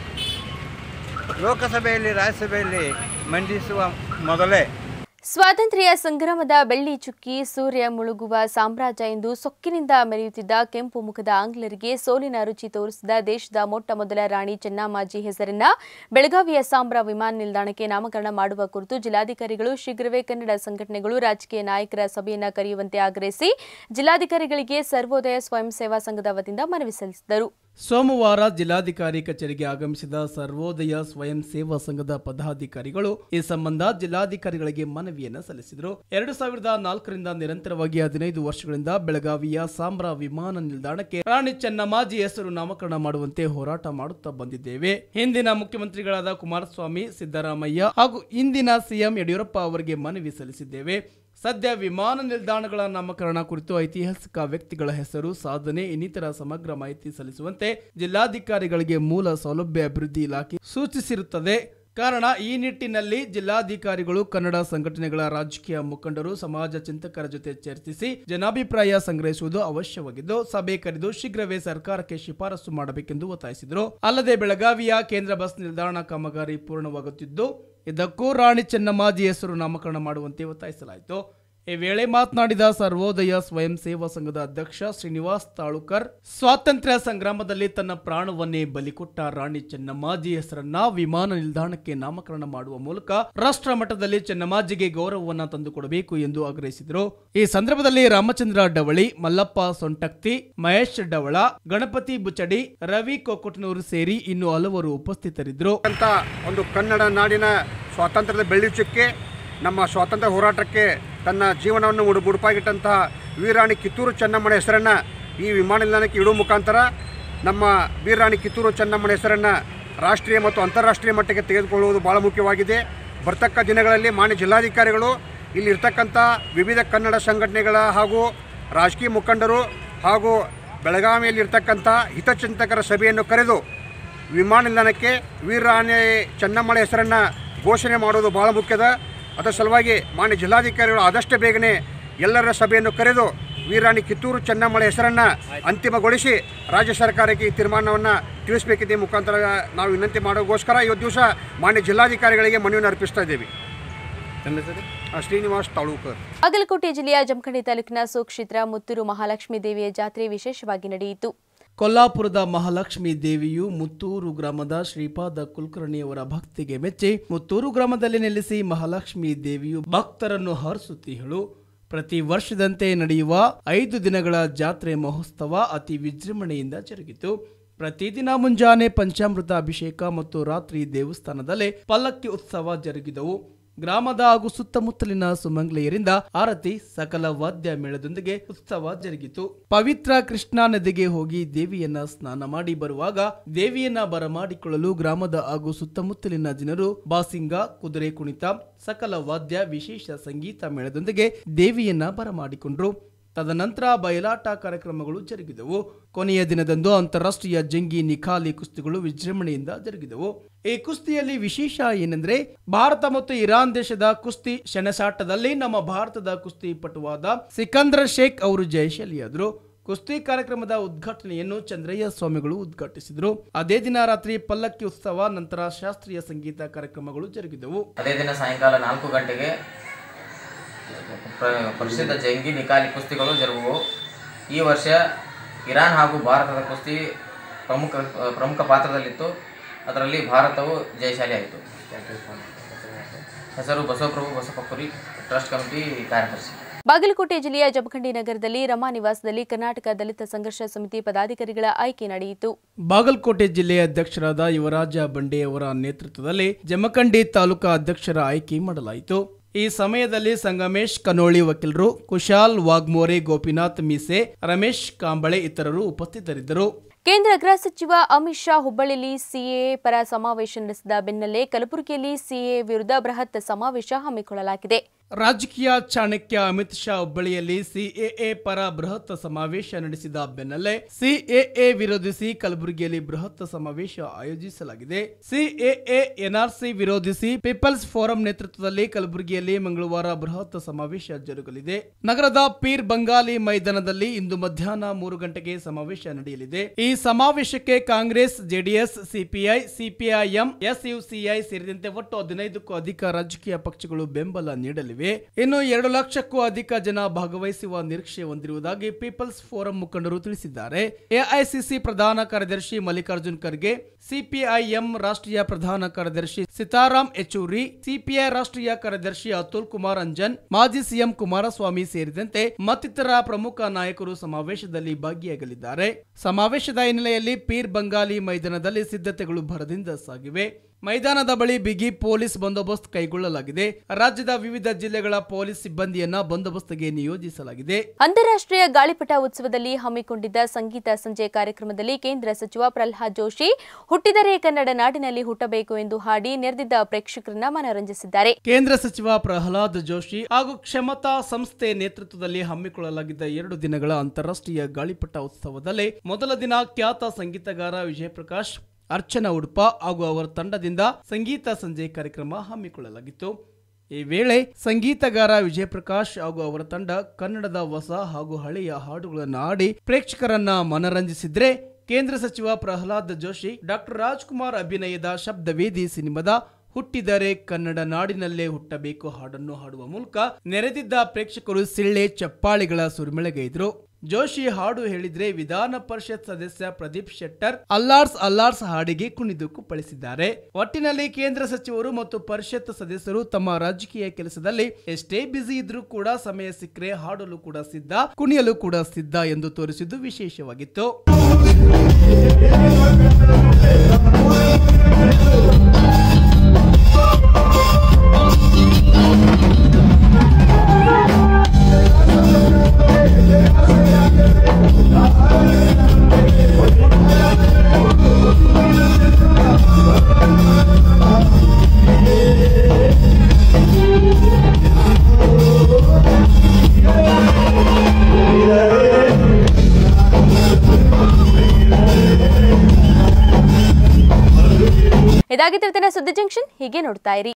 ಲೋಕಸಭೆಯಲ್ಲಿ ರಾಜ್ಯಸಭೆಯಲ್ಲಿ ಮಂಡಿಸುವ ಮೊದಲೇ ಸ್ವಾತಂತ್ರ್ಯ ಸಂಗ್ರಾಮದ ಬೆಳ್ಳಿ ಚುಕ್ಕಿ ಸೂರ್ಯ ಮುಳುಗುವ ಸಾಮ್ರಾಜ್ಯ ಎಂದು ಸೊಕ್ಕಿನಿಂದ ಮೆರೆಯುತ್ತಿದ್ದ ಕೆಂಪು ಮುಖದ ಆಂಗ್ಲರಿಗೆ ಸೋಲಿನ ರುಚಿ ತೋರಿಸಿದ ದೇಶದ ಮೊಟ್ಟ ಮೊದಲ ರಾಣಿ ಚೆನ್ನಮ್ಮಾಜಿ ಹೆಸರನ್ನ ಬೆಳಗಾವಿಯ ಸಾಂಬ್ರಾ ವಿಮಾನ ನಿಲ್ದಾಣಕ್ಕೆ ನಾಮಕರಣ ಮಾಡುವ ಕುರಿತು ಜಿಲ್ಲಾಧಿಕಾರಿಗಳು ಶೀಘ್ರವೇ ಕನ್ನಡ ಸಂಘಟನೆಗಳು ರಾಜಕೀಯ ನಾಯಕರ ಸಭೆಯನ್ನ ಕರೆಯುವಂತೆ ಆಗ್ರಹಿಸಿ ಜಿಲ್ಲಾಧಿಕಾರಿಗಳಿಗೆ ಸರ್ವೋದಯ ಸ್ವಯಂ ಸೇವಾ ಸಂಘದ ವತಿಯಿಂದ ಮನವಿ ಸಲ್ಲಿಸಿದರು ಸೋಮವಾರ ಜಿಲ್ಲಾಧಿಕಾರಿ ಕಚೇರಿಗೆ ಆಗಮಿಸಿದ ಸರ್ವೋದಯ ಸ್ವಯಂ ಸೇವಾ ಸಂಘದ ಪದಾಧಿಕಾರಿಗಳು ಈ ಸಂಬಂಧ ಜಿಲ್ಲಾಧಿಕಾರಿಗಳಿಗೆ ಮನವಿಯನ್ನ ಸಲ್ಲಿಸಿದರು ಎರಡು ಸಾವಿರದ ನಾಲ್ಕರಿಂದ ನಿರಂತರವಾಗಿ ಹದಿನೈದು ವರ್ಷಗಳಿಂದ ಬೆಳಗಾವಿಯ ಸಾಂಬ್ರಾ ವಿಮಾನ ನಿಲ್ದಾಣಕ್ಕೆ ರಾಣಿ ಚೆನ್ನಮ್ಮಾಜಿ ಹೆಸರು ನಾಮಕರಣ ಮಾಡುವಂತೆ ಹೋರಾಟ ಮಾಡುತ್ತಾ ಬಂದಿದ್ದೇವೆ ಹಿಂದಿನ ಮುಖ್ಯಮಂತ್ರಿಗಳಾದ ಕುಮಾರಸ್ವಾಮಿ ಸಿದ್ದರಾಮಯ್ಯ ಹಾಗೂ ಇಂದಿನ ಸಿಎಂ ಯಡಿಯೂರಪ್ಪ ಅವರಿಗೆ ಮನವಿ ಸಲ್ಲಿಸಿದ್ದೇವೆ ಸದ್ಯ ವಿಮಾನ ನಿಲ್ದಾಣಗಳ ನಾಮಕರಣ ಕುರಿತು ಐತಿಹಾಸಿಕ ವ್ಯಕ್ತಿಗಳ ಹೆಸರು ಸಾಧನೆ ಇನ್ನಿತರ ಸಮಗ್ರ ಮಾಹಿತಿ ಸಲ್ಲಿಸುವಂತೆ ಜಿಲ್ಲಾಧಿಕಾರಿಗಳಿಗೆ ಮೂಲ ಸೌಲಭ್ಯ ಅಭಿವೃದ್ಧಿ ಇಲಾಖೆ ಸೂಚಿಸಿರುತ್ತದೆ ಕಾರಣ ಈ ನಿಟ್ಟಿನಲ್ಲಿ ಜಿಲ್ಲಾಧಿಕಾರಿಗಳು ಕನ್ನಡ ಸಂಘಟನೆಗಳ ರಾಜಕೀಯ ಮುಖಂಡರು ಸಮಾಜ ಚಿಂತಕರ ಜೊತೆ ಚರ್ಚಿಸಿ ಜನಾಭಿಪ್ರಾಯ ಸಂಗ್ರಹಿಸುವುದು ಅವಶ್ಯವಾಗಿದ್ದು ಸಭೆ ಕರೆದು ಶೀಘ್ರವೇ ಸರ್ಕಾರಕ್ಕೆ ಶಿಫಾರಸು ಮಾಡಬೇಕೆಂದು ಒತ್ತಾಯಿಸಿದರು ಅಲ್ಲದೆ ಬೆಳಗಾವಿಯ ಕೇಂದ್ರ ಬಸ್ ನಿಲ್ದಾಣ ಕಾಮಗಾರಿ ಪೂರ್ಣವಾಗುತ್ತಿದ್ದು ಇದಕ್ಕೂ ರಾಣಿ ಚೆನ್ನಮ್ಮಾಜಿ ಹೆಸರು ನಾಮಕರಣ ಮಾಡುವಂತೆ ಒತ್ತಾಯಿಸಲಾಯಿತು ಈ ವೇಳೆ ಮಾತನಾಡಿದ ಸರ್ವೋದಯ ಸ್ವಯಂ ಸೇವಾ ಸಂಘದ ಅಧ್ಯಕ್ಷ ಶ್ರೀನಿವಾಸ್ ತಾಳುಕರ್ ಸ್ವಾತಂತ್ರ್ಯ ಸಂಗ್ರಾಮದಲ್ಲಿ ತನ್ನ ಪ್ರಾಣವನ್ನೇ ಬಲಿಕೊಟ್ಟ ರಾಣಿ ಚೆನ್ನಮ್ಮಾಜಿ ಹೆಸರನ್ನ ವಿಮಾನ ನಿಲ್ದಾಣಕ್ಕೆ ನಾಮಕರಣ ಮಾಡುವ ಮೂಲಕ ರಾಷ್ಟ್ರ ಮಟ್ಟದಲ್ಲಿ ಚೆನ್ನಮ್ಮಾಜಿಗೆ ಗೌರವವನ್ನ ತಂದುಕೊಡಬೇಕು ಎಂದು ಆಗ್ರಹಿಸಿದರು ಈ ಸಂದರ್ಭದಲ್ಲಿ ರಾಮಚಂದ್ರ ಡವಳಿ ಮಲ್ಲಪ್ಪ ಸೊಂಟಕ್ತಿ ಮಹೇಶ್ ಡವಳ ಗಣಪತಿ ಬುಚಡಿ ರವಿ ಕೊಕ್ಕುಟನೂರು ಸೇರಿ ಇನ್ನು ಹಲವರು ಉಪಸ್ಥಿತರಿದ್ದರು ಅಂತ ಒಂದು ಕನ್ನಡ ನಾಡಿನ ಸ್ವಾತಂತ್ರ್ಯದ ಬೆಳ್ಳಿ ಚುಕ್ಕೆ ನಮ್ಮ ಸ್ವಾತಂತ್ರ್ಯ ಹೋರಾಟಕ್ಕೆ ತನ್ನ ಜೀವನವನ್ನು ಮುಡು ಮುಡುಪಾಗಿಟ್ಟಂತಹ ವೀರಾಣಿ ಕಿತ್ತೂರು ಚೆನ್ನಮ್ಮನ ಹೆಸರನ್ನು ಈ ವಿಮಾನ ನಿಲ್ದಾಣಕ್ಕೆ ಇಡುವ ಮುಖಾಂತರ ನಮ್ಮ ವೀರಾಣಿ ಕಿತ್ತೂರು ಚೆನ್ನಮ್ಮನ ಹೆಸರನ್ನು ರಾಷ್ಟ್ರೀಯ ಮತ್ತು ಅಂತಾರಾಷ್ಟ್ರೀಯ ಮಟ್ಟಕ್ಕೆ ತೆಗೆದುಕೊಳ್ಳುವುದು ಭಾಳ ಮುಖ್ಯವಾಗಿದೆ ಬರ್ತಕ್ಕ ದಿನಗಳಲ್ಲಿ ಮಾನ್ಯ ಜಿಲ್ಲಾಧಿಕಾರಿಗಳು ಇಲ್ಲಿ ಇರ್ತಕ್ಕಂಥ ವಿವಿಧ ಕನ್ನಡ ಸಂಘಟನೆಗಳ ಹಾಗೂ ರಾಜಕೀಯ ಮುಖಂಡರು ಹಾಗೂ ಬೆಳಗಾವಿಯಲ್ಲಿರ್ತಕ್ಕಂಥ ಹಿತಚಿಂತಕರ ಸಭೆಯನ್ನು ಕರೆದು ವಿಮಾನ ನಿಲ್ದಾಣಕ್ಕೆ ವೀರರಾಣಿ ಚೆನ್ನಮ್ಮಳ ಹೆಸರನ್ನು ಘೋಷಣೆ ಮಾಡೋದು ಭಾಳ ಮುಖ್ಯದ ಅದರ ಸಲುವಾಗಿ ಮಾನ್ಯ ಜಿಲ್ಲಾಧಿಕಾರಿಗಳು ಆದಷ್ಟು ಬೇಗನೆ ಎಲ್ಲರ ಸಭೆಯನ್ನು ಕರೆದು ವೀರಾಣಿ ಕಿತ್ತೂರು ಚೆನ್ನಮ್ಮಳ ಹೆಸರನ್ನು ಅಂತಿಮಗೊಳಿಸಿ ರಾಜ್ಯ ಸರ್ಕಾರಕ್ಕೆ ಈ ತೀರ್ಮಾನವನ್ನು ತಿಳಿಸಬೇಕಿದೆ ಮುಖಾಂತರ ನಾವು ವಿನಂತಿ ಮಾಡೋಕ್ಕೋಸ್ಕರ ಇವತ್ತು ದಿವಸ ಮಾನ್ಯ ಜಿಲ್ಲಾಧಿಕಾರಿಗಳಿಗೆ ಮನವಿಯನ್ನು ಅರ್ಪಿಸ್ತಾ ಇದ್ದೀವಿ ಆ, ಶ್ರೀನಿವಾಸ್ ತಾಳೂಕರ್ ಬಾಗಲಕೋಟೆ ಜಿಲ್ಲೆಯ ಜಮಖಂಡಿ ತಾಲೂಕಿನ ಸುಕ್ಷೇತ್ರ ಮುತ್ತೂರು ಮಹಾಲಕ್ಷ್ಮೀ ದೇವಿಯ ಜಾತ್ರೆ ವಿಶೇಷವಾಗಿ ನಡೆಯಿತು ಕೊಲ್ಲಾಪುರದ ಮಹಾಲಕ್ಷ್ಮಿ ದೇವಿಯು ಮುತ್ತೂರು ಗ್ರಾಮದ ಶ್ರೀಪಾದ ಕುಲಕರ್ಣಿಯವರ ಭಕ್ತಿಗೆ ಮೆಚ್ಚಿ ಮುತ್ತೂರು ಗ್ರಾಮದಲ್ಲಿ ನೆಲೆಸಿ ಮಹಾಲಕ್ಷ್ಮಿ ದೇವಿಯು ಭಕ್ತರನ್ನು ಹರಿಸುತ್ತಿಹಳು ಪ್ರತಿ ವರ್ಷದಂತೆ ನಡೆಯುವ ಐದು ದಿನಗಳ ಜಾತ್ರೆ ಮಹೋತ್ಸವ ಅತಿ ವಿಜೃಂಭಣೆಯಿಂದ ಜರುಗಿತು ಪ್ರತಿದಿನ ಮುಂಜಾನೆ ಪಂಚಾಮೃತ ಅಭಿಷೇಕ ಮತ್ತು ರಾತ್ರಿ ದೇವಸ್ಥಾನದಲ್ಲೇ ಪಲ್ಲಕ್ಕಿ ಉತ್ಸವ ಜರುಗಿದವು ಗ್ರಾಮದ ಹಾಗೂ ಸುತ್ತಮುತ್ತಲಿನ ಸುಮಂಗ್ಲೆಯರಿಂದ ಆರತಿ ಸಕಲ ವಾದ್ಯ ಮೇಳದೊಂದಿಗೆ ಉತ್ಸವ ಜರುಗಿತು ಪವಿತ್ರ ಕೃಷ್ಣಾ ನದಿಗೆ ಹೋಗಿ ದೇವಿಯನ್ನ ಸ್ನಾನ ಮಾಡಿ ಬರುವಾಗ ದೇವಿಯನ್ನ ಬರಮಾಡಿಕೊಳ್ಳಲು ಗ್ರಾಮದ ಹಾಗೂ ಸುತ್ತಮುತ್ತಲಿನ ಜನರು ಬಾಸಿಂಗ ಕುದುರೆ ಕುಣಿತ ಸಕಲ ವಾದ್ಯ ವಿಶೇಷ ಸಂಗೀತ ಮೇಳದೊಂದಿಗೆ ದೇವಿಯನ್ನ ಬರಮಾಡಿಕೊಂಡ್ರು ತದನಂತರ ಬಯಲಾಟ ಕಾರ್ಯಕ್ರಮಗಳು ಜರುಗಿದವು ಕೊನೆಯ ದಿನದಂದು ಅಂತಾರಾಷ್ಟ್ರೀಯ ಜಂಗಿ ನಿಖಾಲಿ ಕುಸ್ತಿಗಳು ವಿಜೃಂಭಣೆಯಿಂದ ಜರುಗಿದವು ಈ ಕುಸ್ತಿಯಲ್ಲಿ ವಿಶೇಷ ಏನೆಂದ್ರೆ ಭಾರತ ಮತ್ತು ಇರಾನ್ ದೇಶದ ಕುಸ್ತಿ ಸೆಣಸಾಟದಲ್ಲಿ ನಮ್ಮ ಭಾರತದ ಕುಸ್ತಿ ಪಟುವಾದ ಸಿಕಂದ್ರ ಶೇಖ್ ಅವರು ಜಯಶಾಲಿಯಾದರು ಕುಸ್ತಿ ಕಾರ್ಯಕ್ರಮದ ಉದ್ಘಾಟನೆಯನ್ನು ಚಂದ್ರಯ್ಯ ಸ್ವಾಮಿಗಳು ಉದ್ಘಾಟಿಸಿದರು ಅದೇ ದಿನ ರಾತ್ರಿ ಪಲ್ಲಕ್ಕಿ ಉತ್ಸವ ನಂತರ ಶಾಸ್ತ್ರೀಯ ಸಂಗೀತ ಕಾರ್ಯಕ್ರಮಗಳು ಜರುಗಿದವು ಅದೇ ದಿನ ಸಾಯಂಕಾಲ ನಾಲ್ಕು ಗಂಟೆಗೆ ಪ್ರ- ಪ್ರಸಿದ್ಧ ಜಂಗಿ ನಿಕಾಲಿ ಕುಸ್ತಿಗಳು ಜರುಗುವು ಈ ವರ್ಷ ಇರಾನ್ ಹಾಗೂ ಭಾರತದ ಕುಸ್ತಿ ಪ್ರಮುಖ ಪ್ರಮುಖ ಪಾತ್ರದಲ್ಲಿತ್ತು ಅದರಲ್ಲಿ ಭಾರತವು ಜಯಶಾಲಿ ಆಯಿತು ಹೆಸರು ಬಸವಪ್ರಭು ಬಸವಪುರಿ ಟ್ರಸ್ಟ್ ಕಮಿಟಿ ಕಾರ್ಯದರ್ಶಿ ಬಾಗಲಕೋಟೆ ಜಿಲ್ಲೆಯ ಜಮಖಂಡಿ ನಗರದಲ್ಲಿ ರಮಾ ನಿವಾಸದಲ್ಲಿ ಕರ್ನಾಟಕ ದಲಿತ ಸಂಘರ್ಷ ಸಮಿತಿ ಪದಾಧಿಕಾರಿಗಳ ಆಯ್ಕೆ ನಡೆಯಿತು ಬಾಗಲಕೋಟೆ ಜಿಲ್ಲೆಯ ಅಧ್ಯಕ್ಷರಾದ ಯುವರಾಜ ಬಂಡೆ ಅವರ ನೇತೃತ್ವದಲ್ಲಿ ಜಮಖಂಡಿ ತಾಲೂಕಾ ಅಧ್ಯಕ್ಷರ ಆಯ್ಕೆ ಮಾಡಲಾಯಿತು ಈ ಸಮಯದಲ್ಲಿ ಸಂಗಮೇಶ್ ಕನೋಳಿ ವಕೀಲರು ಕುಶಾಲ್ ವಾಗ್ಮೋರೆ ಗೋಪಿನಾಥ್ ಮೀಸೆ ರಮೇಶ್ ಕಾಂಬಳೆ ಇತರರು ಉಪಸ್ಥಿತರಿದ್ದರು ಕೇಂದ್ರ ಗೃಹ ಸಚಿವ ಅಮಿತ್ ಶಾ ಹುಬ್ಬಳ್ಳಿಯಲ್ಲಿ ಸಿಎಎ ಪರ ಸಮಾವೇಶ ನಡೆಸಿದ ಬೆನ್ನಲ್ಲೇ ಕಲಬುರಗಿಯಲ್ಲಿ ಸಿಎಎ ವಿರುದ್ಧ ಬೃಹತ್ ಸಮಾವೇಶ ಹಮ್ಮಿಕೊಳ್ಳಲಾಗಿದೆ ರಾಜಕೀಯ ಚಾಣಕ್ಯ ಅಮಿತ್ ಶಾ ಹುಬ್ಬಳ್ಳಿಯಲ್ಲಿ ಸಿಎಎ ಪರ ಬೃಹತ್ ಸಮಾವೇಶ ನಡೆಸಿದ ಬೆನ್ನಲ್ಲೇ ಸಿಎಎ ವಿರೋಧಿಸಿ ಕಲಬುರಗಿಯಲ್ಲಿ ಬೃಹತ್ ಸಮಾವೇಶ ಆಯೋಜಿಸಲಾಗಿದೆ ಸಿಎಎ ಎನ್ಆರ್ಸಿ ವಿರೋಧಿಸಿ ಪೀಪಲ್ಸ್ ಫೋರಂ ನೇತೃತ್ವದಲ್ಲಿ ಕಲಬುರಗಿಯಲ್ಲಿ ಮಂಗಳವಾರ ಬೃಹತ್ ಸಮಾವೇಶ ಜರುಗಲಿದೆ ನಗರದ ಪೀರ್ ಬಂಗಾಲಿ ಮೈದಾನದಲ್ಲಿ ಇಂದು ಮಧ್ಯಾಹ್ನ ಮೂರು ಗಂಟೆಗೆ ಸಮಾವೇಶ ನಡೆಯಲಿದೆ ಈ ಸಮಾವೇಶಕ್ಕೆ Congress JDS CPI CPIM SUCI ಸೇರಿದಂತೆ ಒಟ್ಟು ಹದಿನೈದಕ್ಕೂ ಅಧಿಕ ರಾಜಕೀಯ ಪಕ್ಷಗಳು ಬೆಂಬಲ ನೀಡಲಿವೆ ಇನ್ನು ಎರಡು ಲಕ್ಷಕ್ಕೂ ಅಧಿಕ ಜನ ಭಾಗವಹಿಸುವ ನಿರೀಕ್ಷೆ ಹೊಂದಿರುವುದಾಗಿ ಪೀಪಲ್ಸ್ ಫೋರಂ ಮುಖಂಡರು ತಿಳಿಸಿದ್ದಾರೆ ಎಐಸಿಸಿ ಪ್ರಧಾನ ಕಾರ್ಯದರ್ಶಿ ಮಲ್ಲಿಕಾರ್ಜುನ್ ಖರ್ಗೆ ಸಿಪಿಐಎಂ ರಾಷ್ಟ್ರೀಯ ಪ್ರಧಾನ ಕಾರ್ಯದರ್ಶಿ ಸೀತಾರಾಮ್ ಯೆಚೂರಿ ಸಿಪಿಐ ರಾಷ್ಟ್ರೀಯ ಕಾರ್ಯದರ್ಶಿ ಅತುಲ್ ಕುಮಾರ್ ಅಂಜನ್ ಮಾಜಿ ಸಿಎಂ ಕುಮಾರಸ್ವಾಮಿ ಸೇರಿದಂತೆ ಮತ್ತಿತರ ಪ್ರಮುಖ ನಾಯಕರು ಸಮಾವೇಶದಲ್ಲಿ ಭಾಗಿಯಾಗಲಿದ್ದಾರೆ ಸಮಾವೇಶದ ಹಿನ್ನೆಲೆಯಲ್ಲಿ ಪೀರ್ ಬಂಗಾಲಿ ಮೈದಾನದಲ್ಲಿ ಸಿದ್ಧತೆಗಳು ಭರದಿಂದ ಸಾಗಿವೆ ಮೈದಾನದ ಬಳಿ ಬಿಗಿ ಪೊಲೀಸ್ ಬಂದೋಬಸ್ತ್ ಕೈಗೊಳ್ಳಲಾಗಿದೆ ರಾಜ್ಯದ ವಿವಿಧ ಜಿಲ್ಲೆಗಳ ಪೊಲೀಸ್ ಸಿಬ್ಬಂದಿಯನ್ನ ಬಂದೋಬಸ್ತ್ಗೆ ನಿಯೋಜಿಸಲಾಗಿದೆ ಅಂತಾರಾಷ್ಟ್ರೀಯ ಗಾಳಿಪಟ ಉತ್ಸವದಲ್ಲಿ ಹಮ್ಮಿಕೊಂಡಿದ್ದ ಸಂಗೀತ ಸಂಜೆ ಕಾರ್ಯಕ್ರಮದಲ್ಲಿ ಕೇಂದ್ರ ಸಚಿವ ಪ್ರಹ್ಲಾದ್ ಜೋಶಿ ಹುಟ್ಟಿದರೆ ಕನ್ನಡ ನಾಡಿನಲ್ಲಿ ಹುಟ್ಟಬೇಕು ಎಂದು ಹಾಡಿ ನೆರೆದಿದ್ದ ಪ್ರೇಕ್ಷಕರನ್ನ ಮನರಂಜಿಸಿದ್ದಾರೆ ಕೇಂದ್ರ ಸಚಿವ ಪ್ರಹ್ಲಾದ್ ಜೋಶಿ ಹಾಗೂ ಕ್ಷಮತಾ ಸಂಸ್ಥೆ ನೇತೃತ್ವದಲ್ಲಿ ಹಮ್ಮಿಕೊಳ್ಳಲಾಗಿದ್ದ ಎರಡು ದಿನಗಳ ಅಂತಾರಾಷ್ಟ್ರೀಯ ಗಾಳಿಪಟ ಉತ್ಸವದಲ್ಲಿ ಮೊದಲ ದಿನ ಖ್ಯಾತ ಸಂಗೀತಗಾರ ವಿಜಯ್ ಪ್ರಕಾಶ್ ಅರ್ಚನಾ ಉಡುಪ ಹಾಗೂ ಅವರ ತಂಡದಿಂದ ಸಂಗೀತ ಸಂಜೆ ಕಾರ್ಯಕ್ರಮ ಹಮ್ಮಿಕೊಳ್ಳಲಾಗಿತ್ತು ಈ ವೇಳೆ ಸಂಗೀತಗಾರ ವಿಜಯ್ ಪ್ರಕಾಶ್ ಹಾಗೂ ಅವರ ತಂಡ ಕನ್ನಡದ ಹೊಸ ಹಾಗೂ ಹಳೆಯ ಹಾಡುಗಳನ್ನು ಹಾಡಿ ಪ್ರೇಕ್ಷಕರನ್ನ ಮನರಂಜಿಸಿದ್ರೆ ಕೇಂದ್ರ ಸಚಿವ ಪ್ರಹ್ಲಾದ್ ಜೋಶಿ ಡಾಕ್ಟರ್ ರಾಜ್ಕುಮಾರ್ ಅಭಿನಯದ ಶಬ್ದವೇದಿ ಸಿನಿಮಾದ ಹುಟ್ಟಿದರೆ ಕನ್ನಡ ನಾಡಿನಲ್ಲೇ ಹುಟ್ಟಬೇಕು ಹಾಡನ್ನು ಹಾಡುವ ಮೂಲಕ ನೆರೆದಿದ್ದ ಪ್ರೇಕ್ಷಕರು ಸಿಳ್ಳೆ ಚಪ್ಪಾಳಿಗಳ ಸುರಿಮೆಳೆಗೈದ್ರು ಜೋಶಿ ಹಾಡು ಹೇಳಿದ್ರೆ ವಿಧಾನ ಪರಿಷತ್ ಸದಸ್ಯ ಪ್ರದೀಪ್ ಶೆಟ್ಟರ್ ಅಲ್ಲಾರ್ಸ್ ಅಲ್ಲಾರ್ಸ್ ಹಾಡಿಗೆ ಕುಣಿದು ಕುಪ್ಪಳಿಸಿದ್ದಾರೆ ಒಟ್ಟಿನಲ್ಲಿ ಕೇಂದ್ರ ಸಚಿವರು ಮತ್ತು ಪರಿಷತ್ ಸದಸ್ಯರು ತಮ್ಮ ರಾಜಕೀಯ ಕೆಲಸದಲ್ಲಿ ಎಷ್ಟೇ ಬ್ಯುಸಿ ಇದ್ರೂ ಕೂಡ ಸಮಯ ಸಿಕ್ಕರೆ ಹಾಡಲು ಕೂಡ ಸಿದ್ಧ ಕುಣಿಯಲು ಕೂಡ ಸಿದ್ಧ ಎಂದು ತೋರಿಸಿದ್ದು ವಿಶೇಷವಾಗಿತ್ತು Yeah. ಇದಾಗಿತ್ತು ಇವತ್ತಿನ ಸುದ್ದಿ ಜಂಕ್ಷನ್ ಹೀಗೆ ನೋಡ್ತಾ ಇರಿ